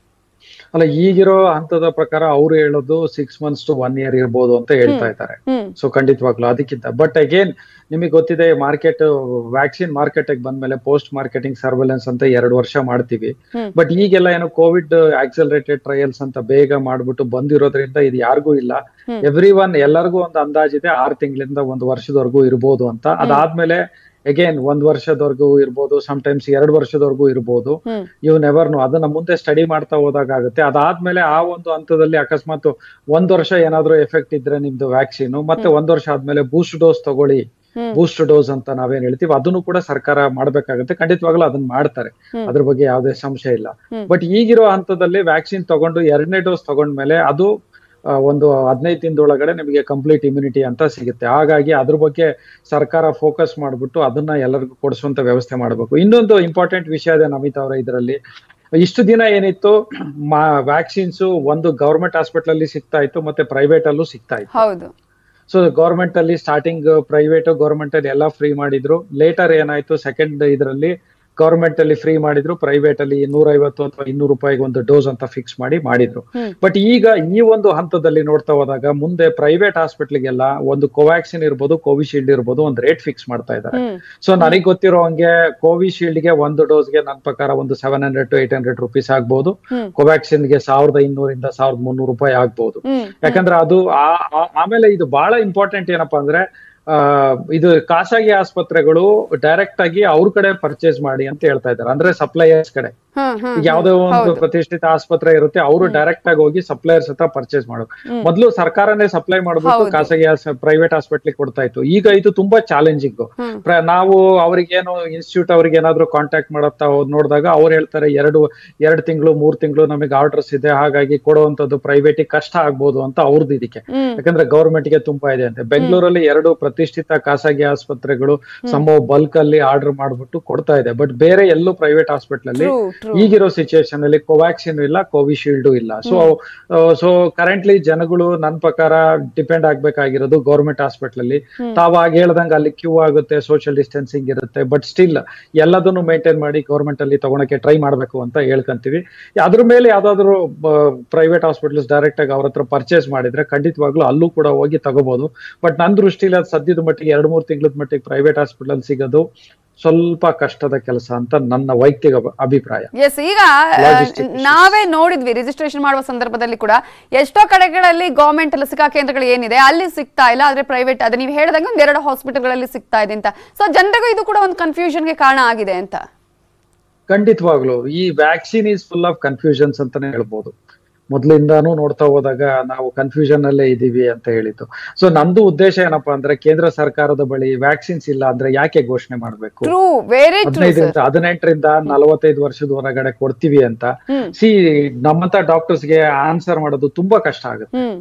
S4: ಅಲ್ಲ ಈಗಿರೋ ಹಂತದ ಪ್ರಕಾರ ಅವ್ರು ಹೇಳೋದು six months to one year ಇರ್ಬೋದು ಅಂತ ಹೇಳ್ತಾ ಇದ್ದಾರೆ
S1: ಹ್ಮ್
S4: ಸೊ ಖಂಡಿತವಾಗ್ಲು ಅದಕ್ಕಿಂತ ಬಟ್ ಅಗೇನ್ ನಿಮಗೆ ಗೊತ್ತಿದೆ ಮಾರ್ಕೆಟ್ ವ್ಯಾಕ್ಸಿನ್ ಮಾರ್ಕೆಟ್ ಬಂದ್ಮೇಲೆ ಪೋಸ್ಟ್ ಮಾರ್ಕೆಟಿಂಗ್ ಸರ್ವೆಲೆನ್ಸ್ ಅಂತ ಎರಡು ವರ್ಷ ಮಾಡ್ತೀವಿ
S1: ಹ್ಮ್.
S4: ಬಟ್ ಈಗೆಲ್ಲ ಏನೋ ಕೋವಿಡ್ ಆಕ್ಸಲರೇಟೆಡ್ ಟ್ರಯಲ್ಸ್ ಅಂತ ಬೇಗ ಮಾಡ್ಬಿಟ್ಟು ಬಂದಿರೋದ್ರಿಂದ ಇದು ಯಾರಿಗೂ ಇಲ್ಲ
S1: ಹ್ಮ್.
S4: ಎವ್ರಿ ಒನ್ ಎಲ್ಲರಿಗೂ ಒಂದು ಅಂದಾಜಿದೆ ಆರು ತಿಂಗಳಿಂದ ಒಂದು ವರ್ಷದವರೆಗೂ ಇರ್ಬೋದು ಅಂತ ಅದಾದ್ಮೇಲೆ ಅಗೇನ್ ಒಂದ್ ವರ್ಷದವರೆಗೂ ಇರ್ಬೋದು ಟೈಮ್ಸ್ ಎರಡು ವರ್ಷದವರೆಗೂ ಇರ್ಬೋದು
S1: ಹ್ಮ್
S4: ಇವ್ ನೆವರ್ ನೋ ಅದನ್ನ ಮುಂದೆ ಸ್ಟಡಿ ಮಾಡ್ತಾ ಹೋದಾಗ ಆಗುತ್ತೆ ಅದಾದ್ಮೇಲೆ ಆ ಒಂದು ಹಂತದಲ್ಲಿ ಅಕಸ್ಮಾತ್ ಒಂದ್ ವರ್ಷ ಏನಾದ್ರೂ ಎಫೆಕ್ಟ್ ಇದ್ರೆ ನಿಮ್ದು ವ್ಯಾಕ್ಸಿನ್ ಮತ್ತೆ ಒಂದ್ ವರ್ಷ ಆದ್ಮೇಲೆ ಬೂಸ್ಟ್ ಡೋಸ್ ತಗೊಳ್ಳಿ
S1: ಹ್ಮ್.
S4: ಬೂಸ್ಟ್ ಡೋಸ್ ಅಂತ ನಾವೇನ್ ಹೇಳ್ತೀವಿ ಅದನ್ನು ಕೂಡ ಸರ್ಕಾರ ಮಾಡ್ಬೇಕಾಗುತ್ತೆ ಖಂಡಿತವಾಗ್ಲೂ ಅದನ್ನ ಮಾಡ್ತಾರೆ
S1: ಹ್ಮ್.
S4: ಅದ್ರ ಬಗ್ಗೆ ಯಾವುದೇ ಸಂಶಯ ಇಲ್ಲ
S1: ಹ್ಮ್.
S4: ಬಟ್ ಈಗಿರೋ ಹಂತದಲ್ಲಿ ವ್ಯಾಕ್ಸಿನ್ ತಗೊಂಡು ಎರಡನೇ ಡೋಸ್ ತಗೊಂಡ್ಮೇಲೆ ಅದು ಆ, ಒಂದು ಹದಿನೈದು ದಿನದೊಳಗಡೆ ನಿಮಗೆ ಕಂಪ್ಲೀಟ್ ಇಮ್ಯುನಿಟಿ ಅಂತ ಸಿಗುತ್ತೆ ಹಾಗಾಗಿ ಅದ್ರ ಬಗ್ಗೆ ಸರ್ಕಾರ ಫೋಕಸ್ ಮಾಡ್ಬಿಟ್ಟು ಅದನ್ನ ಎಲ್ಲರಿಗೂ ಕೊಡಿಸುವಂತ ವ್ಯವಸ್ಥೆ ಮಾಡಬೇಕು ಇನ್ನೊಂದು ಇಂಪಾರ್ಟೆಂಟ್ ವಿಷಯ ಇದೆ ನಮಿತಾ ಅವರ ಇದರಲ್ಲಿ ಇಷ್ಟು ದಿನ ಏನಿತ್ತು ವ್ಯಾಕ್ಸಿನ್ಸ್ ಒಂದು ಗವರ್ಮೆಂಟ್ ಹಾಸ್ಪಿಟಲ್ ಅಲ್ಲಿ ಸಿಗ್ತಾ ಇತ್ತು ಮತ್ತೆ ಪ್ರೈವೇಟ್ ಅಲ್ಲೂ ಸಿಗ್ತಾ ಇತ್ತು
S1: ಹೌದು
S4: ಸೊ ಗೌರ್ಮೆಂಟ್ ಅಲ್ಲಿ ಸ್ಟಾರ್ಟಿಂಗ್ ಪ್ರೈವೇಟ್ ಗೌರ್ಮೆಂಟ್ ಅಲ್ಲಿ ಎಲ್ಲ ಫ್ರೀ ಮಾಡಿದ್ರು ಲೇಟರ್ ಏನಾಯ್ತು ಸೆಕೆಂಡ್ ಇದರಲ್ಲಿ ಗೌರ್ಮೆಂಟ್ ಅಲ್ಲಿ ಫ್ರೀ ಮಾಡಿದ್ರು ಪ್ರೈವೇಟ್ ಅಲ್ಲಿ ನೂರೈವತ್ತು ಅಥವಾ ಇನ್ನೂರು ರೂಪಾಯಿಗೆ ಒಂದು ಡೋಸ್ ಅಂತ ಫಿಕ್ಸ್ ಮಾಡಿ ಮಾಡಿದ್ರು
S1: ಹ್ಮ್.
S4: ಬಟ್ ಈಗ ಈ ಒಂದು ಹಂತದಲ್ಲಿ ನೋಡ್ತಾ ಹೋದಾಗ ಮುಂದೆ ಪ್ರೈವೇಟ್ ಹಾಸ್ಪಿಟ್ಲಿಗೆಲ್ಲ ಒಂದು ಕೋವ್ಯಾಕ್ಸಿನ್ ಇರ್ಬೋದು ಕೋವಿಶೀಲ್ಡ್ ಇರ್ಬೋದು ಒಂದು ರೇಟ್ ಫಿಕ್ಸ್ ಮಾಡ್ತಾ ಇದ್ದಾರೆ
S1: ಹ್ಮ್
S4: ಸೊ ನನಗೆ ಗೊತ್ತಿರೋ ಹಂಗೆ ಕೋವಿಶೀಲ್ಡ್ ಗೆ ಒಂದು ಡೋಸ್ ಗೆ ನನ್ನ ಪ್ರಕಾರ ಒಂದು seven hundred to eight hundred rupees ಆಗ್ಬೋದು
S1: ಹ್ಮ್
S4: ಕೋವ್ಯಾಕ್ಸಿನ್ ಗೆ ಸಾವಿರದ ಇನ್ನೂರಿಂದ ಸಾವಿರದ ಮುನ್ನೂರು ರೂಪಾಯಿ ಆಗ್ಬೋದು
S1: ಹ್ಮ್
S4: ಯಾಕಂದ್ರೆ ಅದು ಆ- ಆ- ಆಮೇಲೆ ಇದು ಬಹಳ ಇಂಪಾರ್ಟೆಂಟ್ ಏನಪ್ಪಾ ಅಂದ್ರೆ ಆ ಇದು ಖಾಸಗಿ ಆಸ್ಪತ್ರೆಗಳು ಡೈರೆಕ್ಟ್ ಆಗಿ ಅವ್ರ ಕಡೆ ಪರ್ಚೇಸ್ ಮಾಡಿ ಅಂತ ಹೇಳ್ತಾ ಇದ್ದಾರೆ ಅಂದ್ರೆ ಸಪ್ಲೈಯರ್ಸ್ ಕಡೆ
S1: ಹ್ಮ್ ಹ್ಮ್
S4: ಈಗ ಯಾವ್ದೋ ಒಂದು
S1: ಹೌದು.
S4: ಪ್ರತಿಷ್ಠಿತ ಆಸ್ಪತ್ರೆ ಇರುತ್ತೆ ಅವರು ಡೈರೆಕ್ಟ್ ಆಗಿ ಹೋಗಿ ಸಪ್ಲೈಯರ್ಸ್ ಹತ್ರ ಪರ್ಚೇಸ್ ಮಾಡೋದು
S1: ಹ್ಮ್.
S4: ಮೊದಲು ಸರ್ಕಾರನೇ ಸಪ್ಲೈ ಮಾಡ್ಬಿಟ್ಟು
S1: ಹೌದು.
S4: ಖಾಸಗಿ ಪ್ರೈವೇಟ್ ಹಾಸ್ಪಿಟ್ಲಿಗೆ ಕೊಡ್ತಾ ಇತ್ತು ಈಗ ಇದು ತುಂಬಾ ಚಾಲೆಂಜಿಂಗ್
S1: ಹ್ಮ್.
S4: ನಾವು ಅವ್ರಿಗೇನು ಇನ್ಸ್ಟಿಟ್ಯೂಟ್ ಅವ್ರಿಗೆ ಏನಾದ್ರು ಕಾಂಟ್ಯಾಕ್ಟ್ ಮಾಡತ್ತಾ ಹೋದ್ ನೋಡಿದಾಗ ಅವ್ರು ಹೇಳ್ತಾರೆ ಎರಡು ಎರಡು ತಿಂಗಳು ಮೂರ್ ತಿಂಗಳು ನಮಗೆ ಆರ್ಡರ್ಸ್ ಇದೆ ಹಾಗಾಗಿ ಕೊಡುವಂತದ್ದು ಪ್ರೈವೇಟ್ ಕಷ್ಟ ಆಗ್ಬೋದು ಅಂತ ಅವ್ರದ್ದು ಇದಕ್ಕೆ
S1: ಹ್ಮ್
S4: ಯಾಕಂದ್ರೆ ಗೌರ್ಮೆಂಟ್ ಗೆ ತುಂಬಾ ಇದೆ ಅಂತೆ ಬೆಂಗಳೂರಲ್ಲಿ ಎರಡು ಪ್ರತಿಷ್ಠಿತ ಖಾಸಗಿ ಆಸ್ಪತ್ರೆಗಳು ಸಮ ಬಲ್ಕ್ ಅಲ್ಲಿ ಆರ್ಡರ್ ಮಾಡ್ಬಿಟ್ಟು ಕೊಡ್ತಾ ಇದೆ ಬಟ್ ಬೇರೆ ಎಲ್ಲೂ ಪ್ರೈವೇಟ್ ಹಾಸ್ಪಿಟಲ್ ಅಲ್ಲಿ
S1: ಟ್ರೂ ಟ್ರೂ
S4: ಈಗಿರೋ ಸಿಚುಯೇಷನ್ ಅಲ್ಲಿ ಕೋವ್ಯಾಕ್ಸಿನ್ ಇಲ್ಲ ಕೋವಿಶೀಲ್ಡ್ ಇಲ್ಲ ಸೊ ಸೊ ಕರೆಂಟ್ಲಿ ಜನಗಳು ನನ್ನ ಪ್ರಕಾರ ಡಿಪೆಂಡ್ ಆಗ್ಬೇಕಾಗಿರೋದು ಗೌರ್ಮೆಂಟ್ ಹಾಸ್ಪಿಟಲ್ ಅಲ್ಲಿ ತಾವ್ ಆಗ ಹೇಳ್ದಂಗೆ ಅಲ್ಲಿ ಕ್ಯೂ ಆಗುತ್ತೆ ಸೋಷಿಯಲ್ ಡಿಸ್ಟೆನ್ಸಿಂಗ್ ಇರುತ್ತೆ ಬಟ್ ಸ್ಟಿಲ್ ಎಲ್ಲದನ್ನು ಮೇಂಟೈನ್ ಮಾಡಿ ಗೌರ್ಮೆಂಟ್ ಅಲ್ಲಿ ತಗೊಳಕ್ಕೆ ಟ್ರೈ ಮಾಡ್ಬೇಕು ಅಂತ ಹೇಳ್ಕೊಂತೀವಿ ಅದ್ರ ಮೇಲೆ ಯಾವ್ದಾದ್ರು ಪ್ರೈವೇಟ್ ಹಾಸ್ಪಿಟಲ್ಸ್ ಡೈರೆಕ್ಟ್ ಆಗಿ ಅವ್ರ ಹತ್ರ ಪರ್ಚೇಸ್ ಮಾಡಿದ್ರೆ ಖಂಡಿತವಾಗ್ಲೂ ಅಲ್ಲೂ ಕೂಡ ಹೋಗಿ ತಗೋಬಹುದು ಬಟ್ ನನ್ನ ದೃಷ್ಟಿಲಿ ಅದು ಸದ್ಯದ ಮಟ್ಟಿಗೆ ಎರಡ್ ಮೂರ್ ತಿಂಗಳದ ಮಟ್ಟಿಗೆ ಪ್ರೈವೇಟ್ ಹಾಸ್ಪಿಟಲ್ ಸಿಗೋದು ಸ್ವಲ್ಪ ಕಷ್ಟದ ಕೆಲಸ ಅಂತ ನನ್ನ ವೈಯಕ್ತಿಕ ಅಭಿ- ಅಭಿಪ್ರಾಯ
S1: ಎಸ್ ಈಗ ಆ,
S4: Logistic issues.
S1: ನಾವೇ ನೋಡಿದ್ವಿ ರಿಜಿಸ್ಟ್ರೇಷನ್ ಮಾಡುವ ಸಂದರ್ಭದಲ್ಲಿ ಕೂಡ ಎಷ್ಟೋ ಕಡೆಗಳಲ್ಲಿ ಗವರ್ಮೆಂಟ್ ಲಸಿಕಾ ಕೇಂದ್ರಗಳು ಏನಿದೆ ಅಲ್ಲಿ ಸಿಗ್ತಾ ಇಲ್ಲ ಆದ್ರೆ ಪ್ರೈವೇಟ್ ಅದೇ ನೀವು ಹೇಳಿದಂಗೆ ಒಂದ್ ಎರಡು ಹಾಸ್ಪಿಟಲ್ಗಳಲ್ಲಿ ಸಿಗ್ತಾ ಇದೆ ಅಂತ ಸೊ ಜನರಿಗೂ ಇದು ಕೂಡ ಒಂದು ಕನ್ಫ್ಯೂಷನ್ಗೆ ಕಾರಣ ಆಗಿದೆ ಅಂತ
S4: ಖಂಡಿತವಾಗ್ಲು ಈ vaccine is full of confusions ಅಂತಾನೆ ಹೇಳ್ಬೋದು ಮೊದ್ಲಿಂದಾನು ನೋಡ್ತಾ ಹೋದಾಗ ನಾವು ಕನ್ಫ್ಯೂಷನ್ ಅಲ್ಲೇ ಇದೀವಿ ಅಂತ ಹೇಳಿದ್ದು ಸೊ ನಮ್ದು ಉದ್ದೇಶ ಏನಪ್ಪಾ ಅಂದ್ರೆ ಕೇಂದ್ರ ಸರ್ಕಾರದ ಬಳಿ ವ್ಯಾಕ್ಸಿನ್ಸ್ ಇಲ್ಲ ಅಂದ್ರೆ ಯಾಕೆ ಘೋಷಣೆ ಮಾಡ್ಬೇಕು
S1: ಟ್ರೂ ವೆರಿ ಟ್ರೂ ಸರ್
S4: ಹದಿನೈದರಿಂದ ಹದಿನೆಂಟರಿಂದ ನಲವತ್ತೈದು ವರ್ಷದ ಹೊರಗಡೆ ಕೊಡ್ತೀವಿ ಅಂತ
S1: ಹ್ಮ್
S4: ಸಿ ನಮ್ಮಂತ ಡಾಕ್ಟರ್ಸ್ ಗೆ ಆನ್ಸರ್ ಮಾಡೋದು ತುಂಬಾ ಕಷ್ಟ ಆಗುತ್ತೆ
S1: ಹ್ಮ್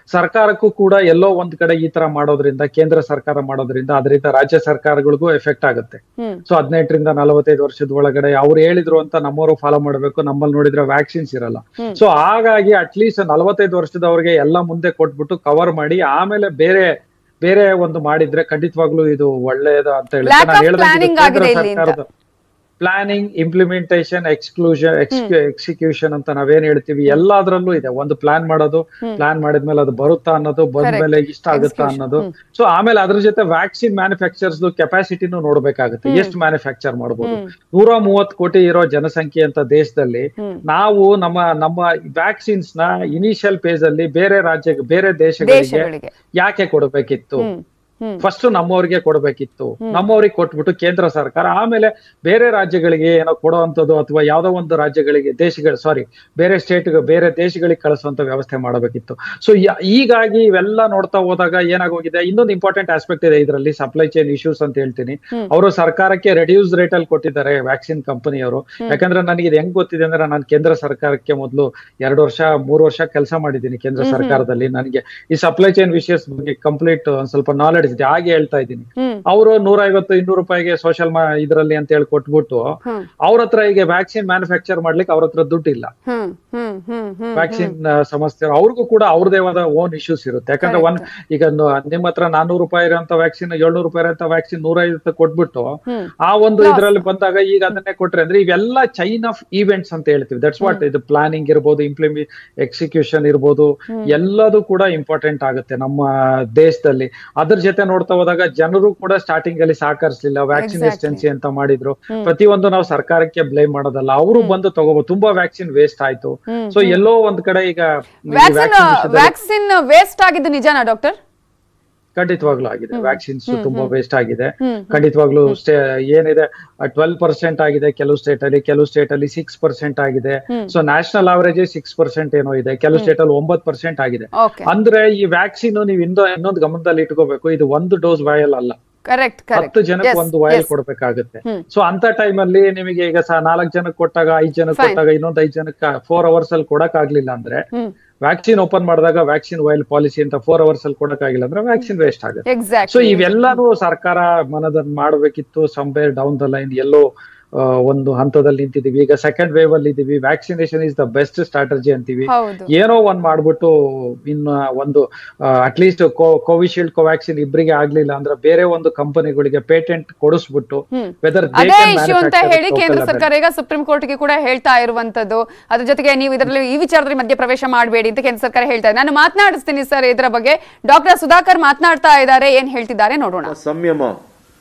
S4: ಸರ್ಕಾರಕ್ಕೂ ಕೂಡ ಎಲ್ಲೋ ಒಂದ್ ಕಡೆ ಈ ತರ ಮಾಡೋದ್ರಿಂದ ಕೇಂದ್ರ ಸರ್ಕಾರ ಮಾಡೋದ್ರಿಂದ ಅದರಿಂದ ರಾಜ್ಯ ಸರ್ಕಾರಗಳಿಗೂ ಎಫೆಕ್ಟ್ ಆಗುತ್ತೆ
S1: ಹ್ಮ್
S4: ಸೊ ಹದಿನೆಂಟರಿಂದ ನಲವತ್ತೈದು ವರ್ಷದ ಒಳಗಡೆ ಅವ್ರು ಹೇಳಿದ್ರು ಅಂತ ನಮ್ಮವರು ಫಾಲೋ ಮಾಡ್ಬೇಕು ನಮ್ಮಲ್ಲಿ ನೋಡಿದ್ರೆ ವ್ಯಾಕ್ಸಿನ್ಸ್ ಇರಲ್ಲ
S1: ಹ್ಮ್.
S4: ಸೊ ಹಾಗಾಗಿ ಅಟ್ಲೀಸ್ಟ್ ನಲವತ್ತೈದು ವರ್ಷದವ್ರಿಗೆ ಎಲ್ಲ ಮುಂದೆ ಕೊಟ್ಬಿಟ್ಟು ಕವರ್ ಮಾಡಿ ಆಮೇಲೆ ಬೇರೆ ಬೇರೆ ಒಂದು ಮಾಡಿದ್ರೆ ಖಂಡಿತವಾಗ್ಲೂ ಇದು ಒಳ್ಳೇದು ಅಂತ ಹೇಳಿ
S1: Lack
S4: ನಾನು
S1: of
S4: ಹೇಳ್ದಂಗೆ ಇದು
S1: planning
S4: ಕೇಂದ್ರ
S1: ಆಗಿದೆ ಇಲ್ಲಿ ಅಂತ.
S4: ಸರ್ಕಾರದ ಪ್ಲಾನಿಂಗ್ ಇಂಪ್ಲಿಮೆಂಟೇಷನ್ ಎಕ್ಸ್ಕ್ಲೂಷನ್ ಎಕ್ಸಿಕ್ಯೂಷನ್ ಅಂತ ನಾವೇನ್ ಹೇಳ್ತೀವಿ ಎಲ್ಲಾದ್ರಲ್ಲೂ ಇದೆ ಒಂದು ಪ್ಲಾನ್ ಮಾಡೋದು
S1: ಹ್ಮ್.
S4: ಪ್ಲಾನ್ ಮಾಡಿದ್ಮೇಲೆ ಅದು ಬರುತ್ತಾ ಅನ್ನೋದು ಬಂದ್ಮೇಲೆ ಇಷ್ಟ ಆಗುತ್ತಾ
S1: Execution.
S4: ಅನ್ನೋದು
S1: ಹ್ಮ್.
S4: ಸೊ ಆಮೇಲೆ ಅದ್ರ ಜೊತೆ ವ್ಯಾಕ್ಸಿನ್ ಮ್ಯಾನುಫ್ಯಾಕ್ಚರ್ಸ್ ಕೆಪಾಸಿಟಿನೂ ನೋಡ್ಬೇಕಾಗುತ್ತೆ
S1: ಹ್ಮ್.
S4: ಎಷ್ಟು ಮ್ಯಾನುಫ್ಯಾಕ್ಚರ್ ಮಾಡಬಹುದು
S1: ಹ್ಮ್.
S4: ನೂರ ಮೂವತ್ತು ಕೋಟಿ ಇರೋ ಜನಸಂಖ್ಯೆ ಅಂತ ದೇಶದಲ್ಲಿ
S1: ಹ್ಮ್.
S4: ನಾವು ನಮ್ಮ ನಮ್ಮ ವ್ಯಾಕ್ಸಿನ್ಸ್ ನ ಇನಿಷಿಯಲ್ ಫೇಸ್ ಅಲ್ಲಿ ಬೇರೆ ರಾಜ್ಯ ಬೇರೆ ದೇಶಗಳಿಗೆ
S1: ದೇಶಗಳಿಗೆ
S4: ಯಾಕೆ ಕೊಡಬೇಕಿತ್ತು
S1: ಹ್ಮ್ ಹ್ಮ್
S4: ಫಸ್ಟ್ ನಮ್ಮವ್ರಿಗೆ ಕೊಡಬೇಕಿತ್ತು ನಮ್ಮವ್ರಿಗೆ ಕೊಟ್ಬಿಟ್ಟು ಕೇಂದ್ರ ಸರ್ಕಾರ ಆಮೇಲೆ ಬೇರೆ ರಾಜ್ಯಗಳಿಗೆ ಏನೋ ಕೊಡುವಂಥದ್ದು ಅಥವಾ ಯಾವ್ದೋ ಒಂದು ರಾಜ್ಯಗಳಿಗೆ ದೇಶಗಳು ಸಾರಿ ಬೇರೆ ಸ್ಟೇಟ್ ಬೇರೆ ದೇಶಗಳಿಗೆ ಕಳಿಸುವಂತ ವ್ಯವಸ್ಥೆ ಮಾಡಬೇಕಿತ್ತು ಸೊ ಹೀಗಾಗಿ ಇವೆಲ್ಲ ನೋಡ್ತಾ ಹೋದಾಗ ಏನಾಗೋಗಿದೆ ಇನ್ನೊಂದು ಇಂಪಾರ್ಟೆಂಟ್ ಆಸ್ಪೆಕ್ಟ್ ಇದೆ ಇದರಲ್ಲಿ ಸಪ್ಲೈ ಚೈನ್ ಇಶ್ಯೂಸ್ ಅಂತ ಹೇಳ್ತೀನಿ
S1: ಹ್ಮ್.
S4: ಅವರು ಸರ್ಕಾರಕ್ಕೆ ರೆಡ್ಯೂಸ್ ರೇಟ್ ಅಲ್ಲಿ ಕೊಟ್ಟಿದ್ದಾರೆ ವ್ಯಾಕ್ಸಿನ್ ಕಂಪನಿಯವರು ಯಾಕಂದ್ರೆ ನನಗೆ ಇದು ಹೆಂಗ್ ಗೊತ್ತಿದೆ ಅಂದ್ರೆ ನಾನು ಕೇಂದ್ರ ಸರ್ಕಾರಕ್ಕೆ ಮೊದಲು ಎರಡು ವರ್ಷ ಮೂರು ವರ್ಷ ಕೆಲಸ ಮಾಡಿದ್ದೀನಿ ಕೇಂದ್ರ ಸರ್ಕಾರದಲ್ಲಿ ನನಗೆ ಈ ಸಪ್ಲೈ ಚೈನ್ ವಿಷಯಸ್ ಬಗ್ಗೆ ಕಂಪ್ಲೀಟ್ ಒಂದ್ ಸ್ವಲ್ಪ ನಾಲೆಡ್ಜ್ ಇದೆ ಹಾಗೆ ಹೇಳ್ತಾ ಇದ್ದೀನಿ
S1: ಹ್ಮ್
S4: ಅವರು ನೂರ ಐವತ್ತು ಇನ್ನೂರು ರೂಪಾಯಿಗೆ ಸೋಷಿಯಲ್ ಇದರಲ್ಲಿ ಅಂತ ಹೇಳಿ ಕೊಟ್ಬಿಟ್ಟು
S1: ಹ್ಮ್
S4: ಅವ್ರ ಹತ್ರ ಈಗ ವ್ಯಾಕ್ಸಿನ್ ಮ್ಯಾನುಫ್ಯಾಕ್ಚರ್ ಮಾಡ್ಲಿಕ್ಕೆ ಅವ್ರ ಹತ್ರ ದುಡ್ಡು ಇಲ್ಲ
S1: ಹ್ಮ್ ಹ್ಮ್ ಹ್ಮ್ ಹ್ಮ್
S4: ವ್ಯಾಕ್ಸಿನ್ ಸಮಸ್ಯೆ ಅವ್ರಿಗೂ ಕೂಡ ಅವ್ರದೇ ಆದ ಓನ್ ಇಶ್ಯೂಸ್ ಇರುತ್ತೆ ಯಾಕಂದ್ರೆ ಒಂದ್ ಈಗ ನ- ನಿಮ್ಮ ಹತ್ರ ನಾನೂರು ರೂಪಾಯಿ ಇರೋಂತ ವ್ಯಾಕ್ಸಿನ್ ಏಳ್ನೂರು ರೂಪಾಯಿ ಇರೋಂತ ವ್ಯಾಕ್ಸಿನ್ ನೂರ ಐವತ್ತು ಕೊಟ್ಬಿಟ್ಟು
S1: ಹ್ಮ್
S4: ಆ ಒಂದು ಇದ್ರಲ್ಲಿ ಬಂದಾಗ ಈಗ ಅದನ್ನೇ ಕೊಟ್ರೆ ಅಂದ್ರೆ ಇವೆಲ್ಲ ಚೈನ್ ಆಫ್ ಈವೆಂಟ್ಸ್ ಅಂತ ಹೇಳ್ತೀವಿ ದಟ್ಸ್ ವಾಟ್ ಇದು ಪ್ಲಾನಿಂಗ್ ಇರ್ಬೋದು ಇಂಪ್ಲಿಮಿ ಎಕ್ಸಿಕ್ಯೂಷನ್ ಇರ್ಬೋದು ಎಲ್ಲದೂ ಕೂಡ ಇಂಪಾರ್ಟೆಂಟ್ ಆಗುತ್ತೆ ನಮ್ಮ ದೇಶದಲ್ಲಿ ಅದ್ರ ಜೊತೆ ನೋಡ್ತಾ ಹೋದಾಗ ಜನರು ಕೂಡ ಸ್ಟಾರ್ಟಿಂಗ್ ಅಲ್ಲಿ ಸಹಕರಿಸಲಿಲ್ಲ ವ್ಯಾಕ್ಸಿನ್
S1: Exactly.
S4: ಎಸ್ಟೆನ್ಸಿ ಅಂತ ಮಾಡಿದ್ರು ಪ್ರತಿಯೊಂದು ನಾವು ಸರ್ಕಾರಕ್ಕೆ ಬ್ಲೇಮ್ ಮಾಡೋದಲ್ಲ ಅವರು ಬಂದು ತಗೋಬಹುದು ತುಂಬಾ ವ್ಯಾಕ್ಸಿನ್ ವೇಸ್ಟ್ ಆಯ್ತು
S1: ಹ್ಮ್,
S4: ಸೊ ಎಲ್ಲೋ ಒಂದ್ ಕಡೆ ಈಗ ಈ
S1: ವ್ಯಾಕ್ಸಿನ್
S4: vaccine ವಿಷಯದಲ್ಲಿ
S1: ವ್ಯಾಕ್ಸಿನ್ ವೇಸ್ಟ್ ಆಗಿದ್ದು ನಿಜನಾ ಡಾಕ್ಟರ್
S4: ಖಂಡಿತವಾಗ್ಲೂ ಆಗಿದೆ ವ್ಯಾಕ್ಸಿನ್ಸ್ ತುಂಬಾ ವೇಸ್ಟ್ ಆಗಿದೆ
S1: ಹ್ಮ್.
S4: ಖಂಡಿತವಾಗ್ಲೂ ಸ್ಟೇ ಏನಿದೆ ಟ್ವೆಲ್ ಪರ್ಸೆಂಟ್ ಆಗಿದೆ ಕೆಲವು ಸ್ಟೇಟ್ ಅಲ್ಲಿ ಕೆಲವು ಸ್ಟೇಟ್ ಅಲ್ಲಿ ಸಿಕ್ಸ್ ಪರ್ಸೆಂಟ್ ಆಗಿದೆ so national average six percent ಏನೋ ಇದೆ ಕೆಲವು ಸ್ಟೇಟ್ ಅಲ್ಲಿ ಒಂಬತ್ತು ಪರ್ಸೆಂಟ್ ಆಗಿದೆ
S1: ಓಕೆ
S4: ಅಂದ್ರೆ ಈ ವ್ಯಾಕ್ಸಿನ್ ನೀವು ಇಂದ ಇನ್ನೊಂದು ಗಮನದಲ್ಲಿ ಇಟ್ಕೋಬೇಕು ಇದು ಒಂದು ಡೋಸ್ ವಯಲ್ ಅಲ್ಲ
S1: ಕರೆಕ್ಟ್
S4: ಹತ್ತು
S1: ಕರೆಕ್ಟ್
S4: ಜನಕ್ಕೆ ಒಂದು ವಯಲ್ ಕೊಡ್ಬೇಕಾಗುತ್ತೆ
S1: ಹ್ಮ್.
S4: ಸೊ ಅಂತ ಟೈಮ್ ಅಲ್ಲಿ ನಿಮಗೆ ಈಗ ಸಹ ನಾಲ್ಕು ಜನಕ್ಕೆ ಕೊಟ್ಟಾಗ ಐದ್ ಜನಕ್ಕೆ
S1: Fine.
S4: ಕೊಟ್ಟಾಗ ಇನ್ನೊಂದ್ ಐದ್ ಜನಕ್ಕೆ ಫೋರ್ ಅವರ್ಸ್ ಅಲ್ಲಿ ಕೊಡಕ್ ಆಗ್ಲಿಲ್ಲ ಅಂದ್ರೆ
S1: ಹ್ಮ್
S4: ವ್ಯಾಕ್ಸಿನ್ ಓಪನ್ ಮಾಡಿದಾಗ ವ್ಯಾಕ್ಸಿನ್ ವೈಲ್ ಪಾಲಿಸಿ ಅಂತ ಫೋರ್ ಅವರ್ಸ್ ಅಲ್ಲಿ ಕೊಡಕ್ ಆಗಿಲ್ಲ ಅಂದ್ರೆ ವ್ಯಾಕ್ಸಿನ್ ವೇಸ್ಟ್ ಆಗುತ್ತೆ ಸೊ
S1: ಎಕ್ಸಾಕ್ಟ್
S4: ಇವೆಲ್ಲಾನು ಸರ್ಕಾರ ಮನದನ್ನ ಮಾಡಬೇಕಿತ್ತು ಸಂಬೇರ್ ಡೌನ್ ದ ಲೈನ್ ಎಲ್ಲೋ ಆ, ಒಂದು ಹಂತದಲ್ಲಿ ನಿಂತಿದೀವಿ ಈಗ ಸೆಕೆಂಡ್ ವೇವ್ ಅಲ್ಲಿ ಇದೀವಿ vaccination is the best strategy ಅಂತೀವಿ
S1: ಹೌದು
S4: ಏನೋ ಒಂದ್ ಮಾಡ್ಬಿಟ್ಟು ಇನ್ನ ಒಂದು ಅಟ್ಲೀಸ್ಟ್ ಕೋವಿಶೀಲ್ಡ್ ಕೋವ್ಯಾಕ್ಸಿನ್ ಇಬ್ಬರಿಗೆ ಆಗ್ಲಿಲ್ಲ ಅಂದ್ರೆ ಬೇರೆ ಒಂದು ಕಂಪನಿಗಳಿಗೆ ಪೇಟೆಂಟ್ ಕೊಡಿಸ್ಬಿಟ್ಟು
S1: ಹ್ಮ್.
S4: ವೆದರ್
S1: ಅದೇ ಇಶ್ಯೂ ಅಂತ ಹೇಳಿ ಕೇಂದ್ರ ಸರ್ಕಾರ ಈಗ ಸುಪ್ರೀಂ ಕೋರ್ಟ್ಗೆ ಕೂಡ ಹೇಳ್ತಾ ಇರುವಂತದ್ದು ಅದ್ರ ಜೊತೆಗೆ ನೀವು ಇದರಲ್ಲಿ ಈ ವಿಚಾರದಲ್ಲಿ ಮಧ್ಯ ಪ್ರವೇಶ ಮಾಡಬೇಡಿ ಅಂತ ಕೇಂದ್ರ ಸರ್ಕಾರ ಹೇಳ್ತಾ ಇದೆ ನಾನು ಮಾತನಾಡಿಸ್ತೀನಿ ಸರ್ ಇದರ ಬಗ್ಗೆ ಡಾಕ್ಟರ್ ಸುಧಾಕರ್ ಮಾತನಾಡ್ತಾ ಇದ್ದಾರೆ ಏನ್ ಹೇಳ್ತಿದ್ದಾರೆ ನೋಡೋಣ
S5: ಸಂಯಮ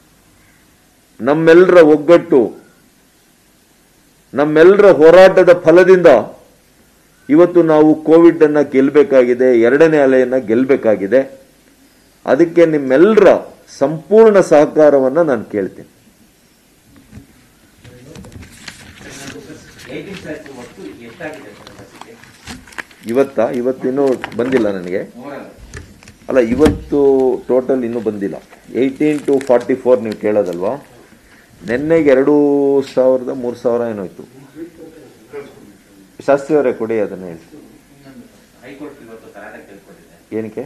S5: ನಮ್ಮೆಲ್ಲರ ಒಗ್ಗಟ್ಟು ನಮ್ಮೆಲ್ಲರ ಹೋರಾಟದ ಫಲದಿಂದ ಇವತ್ತು ನಾವು ಕೋವಿಡ್ ಅನ್ನ ಗೆಲ್ಲಬೇಕಾಗಿದೆ ಎರಡನೇ ಅಲೆಯನ್ನ ಗೆಲ್ಲಬೇಕಾಗಿದೆ ಅದಕ್ಕೆ ನಿಮ್ಮೆಲ್ಲರ ಸಂಪೂರ್ಣ ಸಹಕಾರವನ್ನ ನಾನು ಕೇಳ್ತೀನಿ ಇವತ್ತಾ ಇವತ್ತಿನ್ನೂ ಬಂದಿಲ್ಲ ನನಗೆ ಅಲ್ಲ ಇವತ್ತು ಟೋಟಲ್ ಇನ್ನೂ ಬಂದಿಲ್ಲ ಏಯ್ಟೀನ್ ಟು ಫಾರ್ಟಿ ಫೋರ್ ನೀವು ಕೇಳೋದಲ್ವಾ ನಿನ್ನೆಗೆ ಎರಡು ಸಾವಿರದ ಮೂರು ಸಾವಿರ ಏನೋಯ್ತು ಶಾಸ್ತ್ರಿ ಅವರೇ ಕೊಡಿ ಅದನ್ನ ಹೇಳಿ ಏನಕ್ಕೆ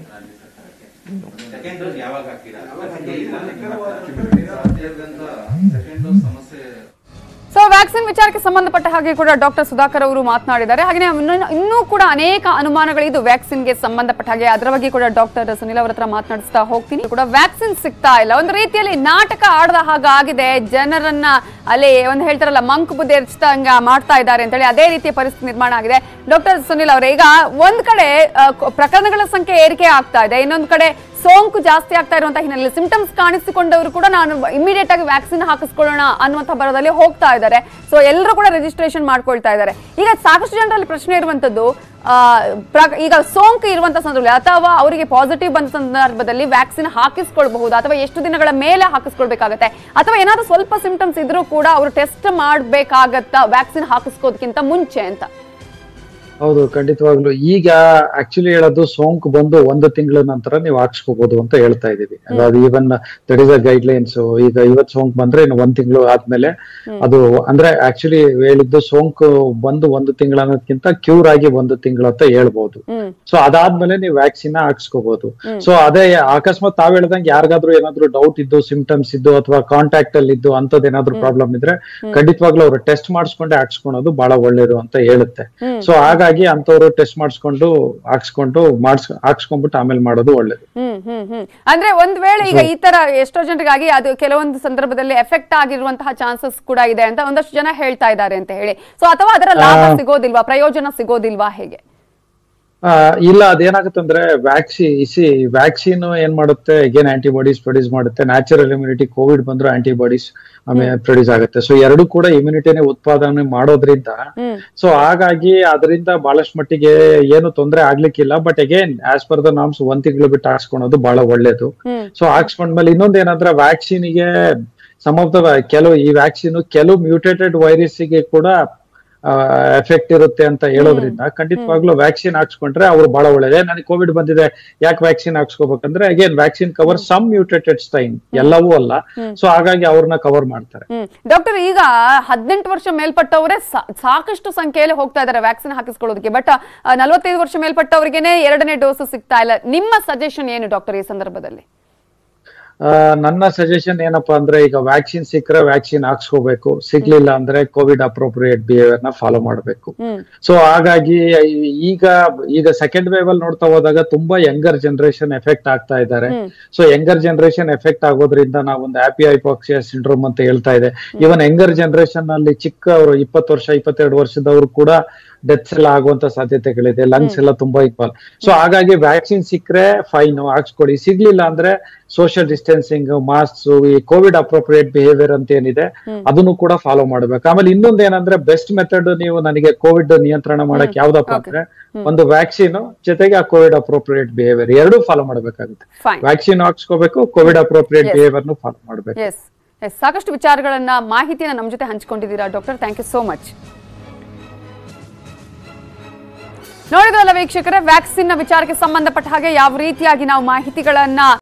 S1: ಸೊ ವ್ಯಾಕ್ಸಿನ್ ವಿಚಾರಕ್ಕೆ ಸಂಬಂಧಪಟ್ಟ ಹಾಗೆ ಕೂಡ ಡಾಕ್ಟರ್ ಸುಧಾಕರ್ ಅವರು ಮಾತನಾಡಿದ್ದಾರೆ ಹಾಗೆ ಇನ್ನೂ- ಇನ್ನೂ ಕೂಡ ಅನೇಕ ಅನುಮಾನಗಳಿದ್ದು ವ್ಯಾಕ್ಸಿನ್ಗೆ ಸಂಬಂಧಪಟ್ಟ ಹಾಗೆ ಅದರ ಬಗ್ಗೆ ಕೂಡ ಡಾಕ್ಟರ್ ಸುನಿಲ್ ಅವರ ಹತ್ರ ಮಾತನಾಡಿಸ್ತಾ ಹೋಗ್ತೀನಿ ಕೂಡ ವ್ಯಾಕ್ಸಿನ್ ಸಿಗ್ತಾ ಇಲ್ಲ ಒಂದು ರೀತಿಯಲ್ಲಿ ನಾಟಕ ಆಡದ ಹಾಗಾಗಿದೆ ಜನರನ್ನ ಅಲ್ಲಿ ಒಂದು ಹೇಳ್ತಾರಲ್ಲ ಮಂಕ್ ಬುದ್ಧಿ ಎರ್ಚ್ದಂಗ ಮಾಡ್ತಾ ಇದ್ದಾರೆ ಅಂತೇಳಿ ಅದೇ ರೀತಿಯ ಪರಿಸ್ಥಿತಿ ನಿರ್ಮಾಣ ಆಗಿದೆ ಡಾಕ್ಟರ್ ಸುನಿಲ್ ಅವರೇ ಈಗ ಒಂದ್ ಕಡೆ ಆ, ಕ- ಪ್ರಕರಣಗಳ ಸಂಖ್ಯೆ ಏರಿಕೆ ಆಗ್ತಾ ಇದೆ ಇನ್ನೊಂದ್ ಕಡೆ ಸೋಂಕು ಜಾಸ್ತಿ ಆಗ್ತಾ ಇರುವಂತಹ ಹಿನ್ನೆಲೆಯಲ್ಲಿ ಸಿಂಟಮ್ಸ್ ಕಾಣಿಸಿಕೊಂಡವರು ಕೂಡ ನಾನು ಇಮಿಡಿಯೇಟ್ ಆಗಿ ವ್ಯಾಕ್ಸಿನ್ ಹಾಕಿಸ್ಕೊಳ್ಳೋಣ ಅನ್ನುವಂಥ ಬರದಲ್ಲಿ ಹೋಗ್ತಾ ಇದ್ದಾರೆ ಸೊ ಎಲ್ಲರೂ ಕೂಡ ರಿಜಿಸ್ಟ್ರೇಷನ್ ಮಾಡ್ಕೊಳ್ತಾ ಇದ್ದಾರೆ ಈಗ ಸಾಕಷ್ಟು ಜನರಲ್ಲಿ ಪ್ರಶ್ನೆ ಇರುವಂತದ್ದು ಆ, ಪ್ರ- ಈಗ ಸೋಂಕು ಇರುವಂತ ಸಂದರ್ಭದಲ್ಲಿ ಅಥವಾ ಅವರಿಗೆ ಪಾಸಿಟಿವ್ ಬಂದ ಸಂದರ್ಭದಲ್ಲಿ ವ್ಯಾಕ್ಸಿನ್ ಹಾಕಿಸ್ಕೊಳ್ಬಹುದು ಅಥವಾ ಎಷ್ಟು ದಿನಗಳ ಮೇಲೆ ಹಾಕಿಸ್ಕೊಳ್ಬೇಕಾಗತ್ತೆ ಅಥವಾ ಏನಾದ್ರು ಸ್ವಲ್ಪ ಸಿಂಟಮ್ಸ್ ಇದ್ರೂ ಕೂಡ ಅವರು ಟೆಸ್ಟ್ ಮಾಡ್ಬೇಕಾಗತ್ತಾ ವ್ಯಾಕ್ಸಿನ್ ಹಾಕಿಸ್ಕೋದಕ್ಕಿಂತ ಮುಂಚೆ ಅಂತ
S4: ಹೌದು ಖಂಡಿತವಾಗ್ಲು ಈಗ ಆಕ್ಚುಲಿ ಹೇಳೋದು ಸೋಂಕು ಬಂದು ಒಂದು ತಿಂಗಳ ನಂತರ ನೀವು ಹಾಕ್ಸ್ಕೋಬಹುದು ಅಂತ ಹೇಳ್ತಾ ಇದೀವಿ ಅದು even that is a guidelines ಈಗ ಇವತ್ ಸೋಂಕು ಬಂದ್ರೆ ಇನ್ನು ಒಂದ್ ತಿಂಗಳು ಆದ್ಮೇಲೆ ಅದು ಅಂದ್ರೆ ಆಕ್ಚುಲಿ ಹೇಳಿದ್ದು ಸೋಂಕು ಬಂದು ಒಂದು ತಿಂಗಳ ಅನ್ನೋದಕ್ಕಿಂತ ಕ್ಯೂರ್ ಆಗಿ ಒಂದು ತಿಂಗಳು ಅಂತ ಹೇಳ್ಬೋದು
S1: ಹ್ಮ್
S4: ಸೊ ಅದಾದ್ಮೇಲೆ ನೀವು ವ್ಯಾಕ್ಸಿನ್ ಹಾಕ್ಸ್ಕೋಬಹುದು ಸೊ ಅದೇ ಅಕಸ್ಮಾತ್ ತಾವ್ ಹೇಳ್ದಂಗೆ ಯಾರಿಗಾದ್ರೂ ಏನಾದ್ರು ಡೌಟ್ ಇದ್ದು ಸಿಂಪ್ಟಮ್ಸ್ ಇದ್ದು ಅಥವಾ ಕಾಂಟ್ಯಾಕ್ಟ್ ಅಲ್ಲಿ ಇದ್ದು ಅಂತದ್ ಏನಾದ್ರು ಪ್ರಾಬ್ಲಮ್ ಇದ್ರೆ ಖಂಡಿತವಾಗ್ಲೂ ಅವ್ರು ಟೆಸ್ಟ್ ಮಾಡಿಸ್ಕೊಂಡೆ ಹಾಕ್ಸ್ಕೊಳೋದು ಬಹಳ ಒಳ್ಳೇದು ಅಂತ ಹೇಳುತ್ತೆ ಸೊ ಹಾಗಾಗಿ ಅಂತವ್ರು ಟೆಸ್ಟ್ ಮಾಡಿಸ್ಕೊಂಡು ಹಾಕ್ಸ್ಕೊಂಡು ಮಾಡ್ಸ್ ಹಾಕ್ಸ್ಕೊಂಡ್ಬಿಟ್ಟು ಆಮೇಲೆ ಮಾಡೋದು ಒಳ್ಳೇದು
S1: ಹ್ಮ್ ಹ್ಮ್ ಹ್ಮ್ ಅಂದ್ರೆ ಒಂದ್ ವೇಳೆ ಈಗ ಈ ತರ ಎಷ್ಟೋ ಜನರಿಗಾಗಿ ಅದು ಕೆಲವೊಂದು ಸಂದರ್ಭದಲ್ಲಿ ಎಫೆಕ್ಟ್ ಆಗಿರುವಂತಹ ಚಾನ್ಸಸ್ ಕೂಡ ಇದೆ ಅಂತ ಒಂದಷ್ಟು ಜನ ಹೇಳ್ತಾ ಇದ್ದಾರೆ ಅಂತ ಹೇಳಿ ಸೊ ಅಥವಾ ಅದರ ಲಾಭ ಸಿಗೋದಿಲ್ವಾ ಪ್ರಯೋಜನ ಸಿಗೋದಿಲ್ವಾ ಹೇಗೆ
S4: ಆ, ಇಲ್ಲ ಅದೇನಾಗುತ್ತಂದ್ರೆ ವ್ಯಾಕ್ಸಿ ಇಸಿ ವ್ಯಾಕ್ಸಿನ್ ಏನ್ ಮಾಡುತ್ತೆ ಅಗೇನ್ ಆಂಟಿಬಾಡೀಸ್ ಪ್ರೊಡ್ಯೂಸ್ ಮಾಡುತ್ತೆ ನ್ಯಾಚುರಲ್ ಇಮ್ಯುನಿಟಿ ಕೋವಿಡ್ ಬಂದ್ರು ಆಂಟಿಬಾಡೀಸ್ ಆಮೇಲೆ ಪ್ರೊಡ್ಯೂಸ್ ಆಗುತ್ತೆ ಸೊ ಎರಡು ಕೂಡ ಇಮ್ಯುನಿಟಿನೇ ಉತ್ಪಾದನೆ ಮಾಡೋದ್ರಿಂದ
S1: ಹ್ಮ್
S4: ಸೊ ಹಾಗಾಗಿ ಅದರಿಂದ ಬಹಳಷ್ಟು ಮಟ್ಟಿಗೆ ಏನು ತೊಂದರೆ ಆಗ್ಲಿಕ್ಕಿಲ್ಲ but again as per the norms ಒಂದ್ ತಿಂಗಳು ಬಿಟ್ಟು ಹಾಕ್ಸ್ಕೊಳೋದು ಬಹಳ ಒಳ್ಳೇದು
S1: ಹ್ಮ್
S4: ಸೊ ಹಾಕ್ಸ್ಕೊಂಡ್ಮೇಲೆ ಇನ್ನೊಂದ್ ಏನಂದ್ರೆ vaccine ಗೆ ಸಮ್ ಆಫ್ ದ ಕೆಲವು ಈ ವ್ಯಾಕ್ಸಿನ್ ಕೆಲವು ಮ್ಯೂಟೇಟೆಡ್ ಗೆ ಕೂಡ ಎಫೆಕ್ಟ್ ಇರುತ್ತೆ ಅಂತ ಹೇಳೋದ್ರಿಂದ ಖಂಡಿತವಾಗ್ಲೂ ವ್ಯಾಕ್ಸಿನ್ ಹಾಕ್ಸ್ಕೊಂಡ್ರೆ ಅವ್ರು ಬಹಳ ಒಳ್ಳೇದೇ ನನಗೆ ಕೋವಿಡ್ ಬಂದಿದೆ ಯಾಕೆ ವ್ಯಾಕ್ಸಿನ್ ಹಾಕ್ಸ್ಕೋಬೇಕಂದ್ರೆ again vaccine cover some mutated strain ಎಲ್ಲವೂ ಅಲ್ಲ ಸೊ ಹಾಗಾಗಿ ಅವ್ರನ್ನ ಕವರ್ ಮಾಡ್ತಾರೆ
S1: ಹ್ಮ್ ಡಾಕ್ಟರ್ ಈಗ ಹದಿನೆಂಟು ವರ್ಷ ಮೇಲ್ಪಟ್ಟವರೇ ಸಾ- ಸಾಕಷ್ಟು ಸಂಖ್ಯೆಯಲ್ಲಿ ಹೋಗ್ತಾ ಇದ್ದಾರೆ ವ್ಯಾಕ್ಸಿನ್ ಹಾಕಿಸ್ಕೊಳ್ಳೋದಕ್ಕೆ ಬಟ್ ನಲವತ್ತೈದು ವರ್ಷ ಮೇಲ್ಪಟ್ಟವರಿಗೆನೆ ಎರಡನೇ ಡೋಸ್ ಸಿಗ್ತಾ ಇಲ್ಲ ನಿಮ್ಮ ಸಜೆಷನ್ ಏನು ಡಾಕ್ಟರ್ ಈ ಸಂದರ್ಭದಲ್ಲಿ
S4: ಆ, ನನ್ನ ಸಜೆಷನ್ ಏನಪ್ಪಾ ಅಂದ್ರೆ ಈಗ ವ್ಯಾಕ್ಸಿನ್ ಸಿಕ್ಕರೆ ವ್ಯಾಕ್ಸಿನ್ ಹಾಕ್ಸ್ಕೋಬೇಕು ಸಿಗ್ಲಿಲ್ಲ ಅಂದ್ರೆ ಕೋವಿಡ್ ಅಪ್ರೋಪ್ರಿಯೇಟ್ ಬಿಹೇವಿಯರ್ ನ ಫಾಲೋ ಮಾಡಬೇಕು
S1: ಹ್ಮ್
S4: ಸೊ ಹಾಗಾಗಿ ಈಗ ಈಗ ಸೆಕೆಂಡ್ ವೇವ್ ಅಲ್ಲಿ ನೋಡ್ತಾ ಹೋದಾಗ ತುಂಬಾ ಯಂಗರ್ ಜನರೇಷನ್ ಎಫೆಕ್ಟ್ ಆಗ್ತಾ ಇದ್ದಾರೆ
S1: hmm.
S4: So younger generation effect ಆಗೋದ್ರಿಂದ ನಾವು ಒಂದು ಹ್ಯಾಪಿ ಹೈಪಾಕ್ಸಿಯಾ ಸಿಂಡ್ರೋಮ್ ಅಂತ ಹೇಳ್ತಾ ಇದೆ ಇವನ್ ಯಂಗರ್ ಜನರೇಷನ್ ಅಲ್ಲಿ ಚಿಕ್ಕವರು ಇಪ್ಪತ್ತು ವರ್ಷ ಇಪ್ಪತ್ತೆರಡು ವರ್ಷದವರು ಕೂಡ ಡೆತ್ಸ್ ಎಲ್ಲ ಆಗುವಂತ ಸಾಧ್ಯತೆಗಳಿದೆ ಲಂಗ್ಸ್ ಎಲ್ಲ ತುಂಬಾ ಇಕ್ವಲ್ ಸೊ ಹಾಗಾಗಿ ವ್ಯಾಕ್ಸಿನ್ ಸಿಕ್ಕರೆ ಫೈನ್ ಹಾಕ್ಸ್ಕೊಡಿ ಸಿಗ್ಲಿಲ್ಲ ಅಂದ್ರೆ ಸೋಷಿಯಲ್ ಡಿಸ್ಟೆನ್ಸಿಂಗ್ ಮಾಸ್ಕ್ ಈ ಕೋವಿಡ್ ಅಪ್ರೋಪ್ರಿಯೇಟ್ ಬಿಹೇವಿಯರ್ ಅಂತ ಏನಿದೆ ಅದನ್ನು ಕೂಡ ಫಾಲೋ ಮಾಡ್ಬೇಕು ಆಮೇಲೆ ಇನ್ನೊಂದ್ ಏನಂದ್ರೆ ಬೆಸ್ಟ್ ಮೆಥಡ್ ನೀವು ನನಗೆ ಕೋವಿಡ್ ನಿಯಂತ್ರಣ ಮಾಡಕ್ ಯಾವ್ದಪ್ಪ ಅಂದ್ರೆ ಒಂದು ವ್ಯಾಕ್ಸಿನ್ ಜೊತೆಗೆ ಆ ಕೋವಿಡ್ ಅಪ್ರೋಪ್ರಿಯೇಟ್ ಬಿಹೇವಿಯರ್ ಎರಡೂ ಫಾಲೋ ಮಾಡ್ಬೇಕಾಗುತ್ತೆ
S1: ಫೈನ್
S4: ವ್ಯಾಕ್ಸಿನ್ ಹಾಕ್ಸ್ಕೋಬೇಕು Covid appropriate
S1: Yes.
S4: Behaviour follow ಮಾಡ್ಬೇಕು
S1: ಎಸ್ ಎಸ್ ಸಾಕಷ್ಟು ವಿಚಾರಗಳನ್ನ ಮಾಹಿತಿಯನ್ನ ನಮ್ಮ ಜೊತೆ ಹಂಚ್ಕೊಂಡಿದ್ದೀರಾ doctor thank you so much ನೋಡಿದ್ರಲ್ಲ ವೀಕ್ಷಕರೇ ವ್ಯಾಕ್ಸಿನ್ ನ ವಿಚಾರಕ್ಕೆ ಸಂಬಂಧಪಟ್ಟ ಹಾಗೆ ಯಾವ ರೀತಿಯಾಗಿ ನಾವು ಮಾಹಿತಿಗಳನ್ನ